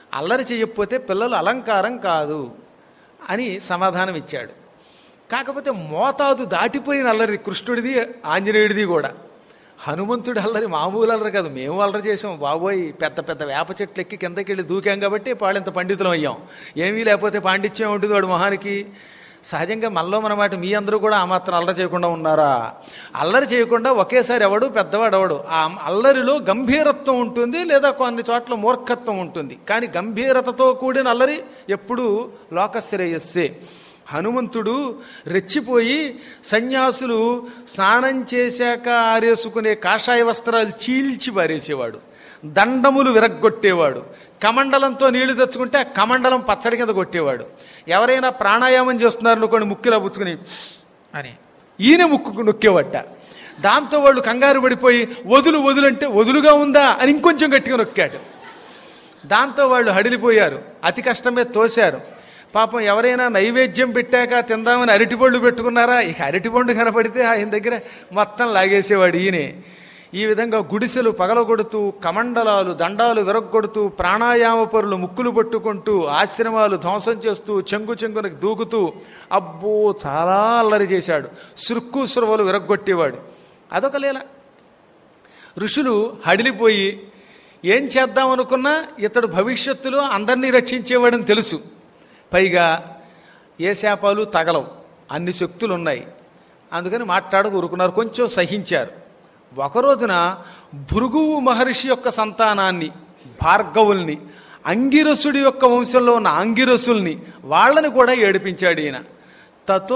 అల్లరి చేయకపోతే పిల్లలు అలంకారం కాదు అని సమాధానం ఇచ్చాడు కాకపోతే మోతాదు దాటిపోయిన అల్లరి కృష్ణుడిది ఆంజనేయుడిది కూడా హనుమంతుడి అల్లరి మామూలు అల్లరి కాదు మేము అల్లరి చేసాం బాబోయ్ పెద్ద పెద్ద వేప చెట్లు ఎక్కి కిందకి వెళ్ళి దూకాం కాబట్టి పాడింత పండితులం అయ్యాం ఏమీ లేకపోతే పాండిత్యం ఉంటుంది వాడు మొహానికి సహజంగా మనలో మన మాట మీ అందరూ కూడా ఆ మాత్రం అల్లరి చేయకుండా ఉన్నారా అల్లరి చేయకుండా ఒకేసారి ఎవడు పెద్దవాడు ఎవడు ఆ అల్లరిలో గంభీరత్వం ఉంటుంది లేదా కొన్ని చోట్ల మూర్ఖత్వం ఉంటుంది కానీ గంభీరతతో కూడిన అల్లరి ఎప్పుడూ లోకశ్రేయస్సే హనుమంతుడు రెచ్చిపోయి సన్యాసులు స్నానం చేశాక ఆరేసుకునే కాషాయ వస్త్రాలు చీల్చి పారేసేవాడు దండములు విరగ్గొట్టేవాడు కమండలంతో నీళ్లు తెచ్చుకుంటే ఆ కమండలం పచ్చడి కింద కొట్టేవాడు ఎవరైనా ప్రాణాయామం చేస్తున్నారు అనుకోండి ముక్కులా పుచ్చుకుని అని ఈయన ముక్కు నొక్కేవట దాంతో వాళ్ళు కంగారు పడిపోయి వదులు వదులంటే వదులుగా ఉందా అని ఇంకొంచెం గట్టిగా నొక్కాడు దాంతో వాళ్ళు హడిలిపోయారు అతి కష్టమే తోశారు పాపం ఎవరైనా నైవేద్యం పెట్టాక తిందామని అరటిపళ్ళు పెట్టుకున్నారా ఇక అరటిపండు కనపడితే ఆయన దగ్గర మొత్తం లాగేసేవాడు ఈయనే ఈ విధంగా గుడిసెలు పగలగొడుతూ కమండలాలు దండాలు విరగొడుతూ ప్రాణాయామ పరులు ముక్కులు పట్టుకుంటూ ఆశ్రమాలు ధ్వంసం చేస్తూ చెంగు చెంగునకు దూకుతూ అబ్బో చాలా అల్లరి చేశాడు సురుక్కు సురవలు విరగ్గొట్టేవాడు అదొక లీల ఋషులు హడిలిపోయి ఏం చేద్దాం అనుకున్నా ఇతడు భవిష్యత్తులో అందరినీ రక్షించేవాడని తెలుసు పైగా ఏ శాపాలు తగలవు అన్ని శక్తులు ఉన్నాయి అందుకని మాట్లాడక ఊరుకున్నారు కొంచెం సహించారు ఒక రోజున భృగువు మహర్షి యొక్క సంతానాన్ని భార్గవుల్ని అంగిరసుడి యొక్క వంశంలో ఉన్న అంగిరసుల్ని వాళ్ళని కూడా ఏడిపించాడు ఈయన తతో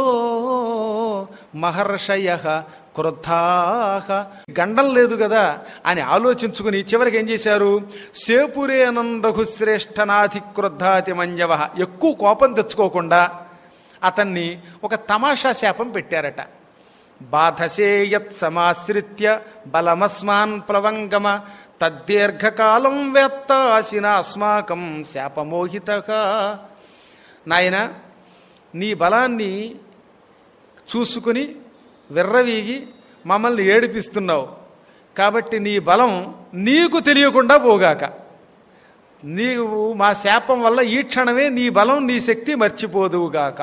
మహర్షయ క్రుద్ధాహ గండం లేదు కదా అని ఆలోచించుకుని చివరికి ఏం చేశారు సేపురేనం రఘుశ్రేష్ఠనాథి క్రుద్ధాతి మంజవ ఎక్కువ కోపం తెచ్చుకోకుండా అతన్ని ఒక తమాషా శాపం పెట్టారట బాధసేయత్ సమాశ్రిత్య బలమస్మాన్ ప్లవంగమ తద్దీర్ఘకాలం వేత్తాసిన అస్మాకం శాపమోహితగా నాయన నీ బలాన్ని చూసుకుని విర్రవీగి మమ్మల్ని ఏడిపిస్తున్నావు కాబట్టి నీ బలం నీకు తెలియకుండా పోగాక నీవు మా శాపం వల్ల ఈ క్షణమే నీ బలం నీ శక్తి మర్చిపోదువుగాక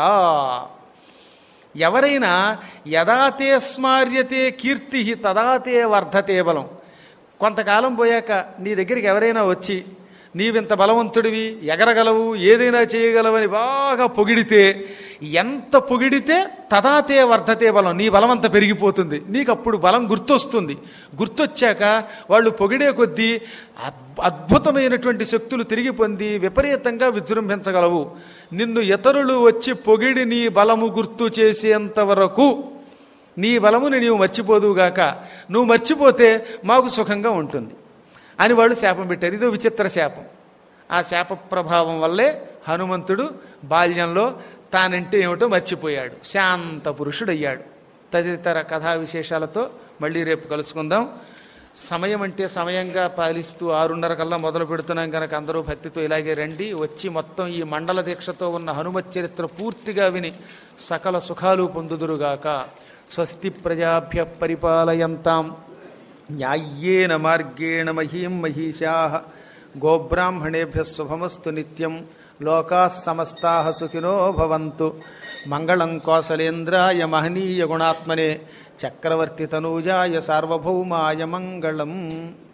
ఎవరైనా యదాతే స్మార్యతే కీర్తి తదాతే వర్ధతే బలం కొంతకాలం పోయాక నీ దగ్గరికి ఎవరైనా వచ్చి నీవింత బలవంతుడివి ఎగరగలవు ఏదైనా చేయగలవని బాగా పొగిడితే ఎంత పొగిడితే తదాతే వర్ధతే బలం నీ బలం అంత పెరిగిపోతుంది నీకు అప్పుడు బలం గుర్తొస్తుంది గుర్తొచ్చాక వాళ్ళు పొగిడే కొద్దీ అద్- అద్భుతమైనటువంటి శక్తులు తిరిగి పొంది విపరీతంగా విజృంభించగలవు నిన్ను ఇతరులు వచ్చి పొగిడి నీ బలము గుర్తు చేసేంత వరకు నీ బలముని నీవు మర్చిపోదువుగాక నువ్వు మర్చిపోతే మాకు సుఖంగా ఉంటుంది అని వాళ్ళు శాపం పెట్టారు ఇదో విచిత్ర శాపం ఆ శాప ప్రభావం వల్లే హనుమంతుడు బాల్యంలో తానంటే ఏమిటో మర్చిపోయాడు శాంత పురుషుడయ్యాడు తదితర కథా విశేషాలతో మళ్ళీ రేపు కలుసుకుందాం సమయం అంటే సమయంగా పాలిస్తూ ఆరున్నర కల్లా మొదలు పెడుతున్నాం కనుక అందరూ భక్తితో ఇలాగే రండి వచ్చి మొత్తం ఈ మండల దీక్షతో ఉన్న హనుమత్ చరిత్ర పూర్తిగా విని సకల సుఖాలు పొందుదురుగాక స్వస్తి ప్రజాభ్య పరిపాలయంతాం న్యాయ్యేన మార్గేణ మహీం మహిషా గోబ్రాహ్మణేభ్య శుభమస్తు నిత్యం లోకా సమస్తా సుఖినో భవంతు మంగళం కోసలేంద్రాయ మహనీయ గుణాత్మనే చక్రవర్తి తనూజాయ సార్వభౌమాయ మంగళం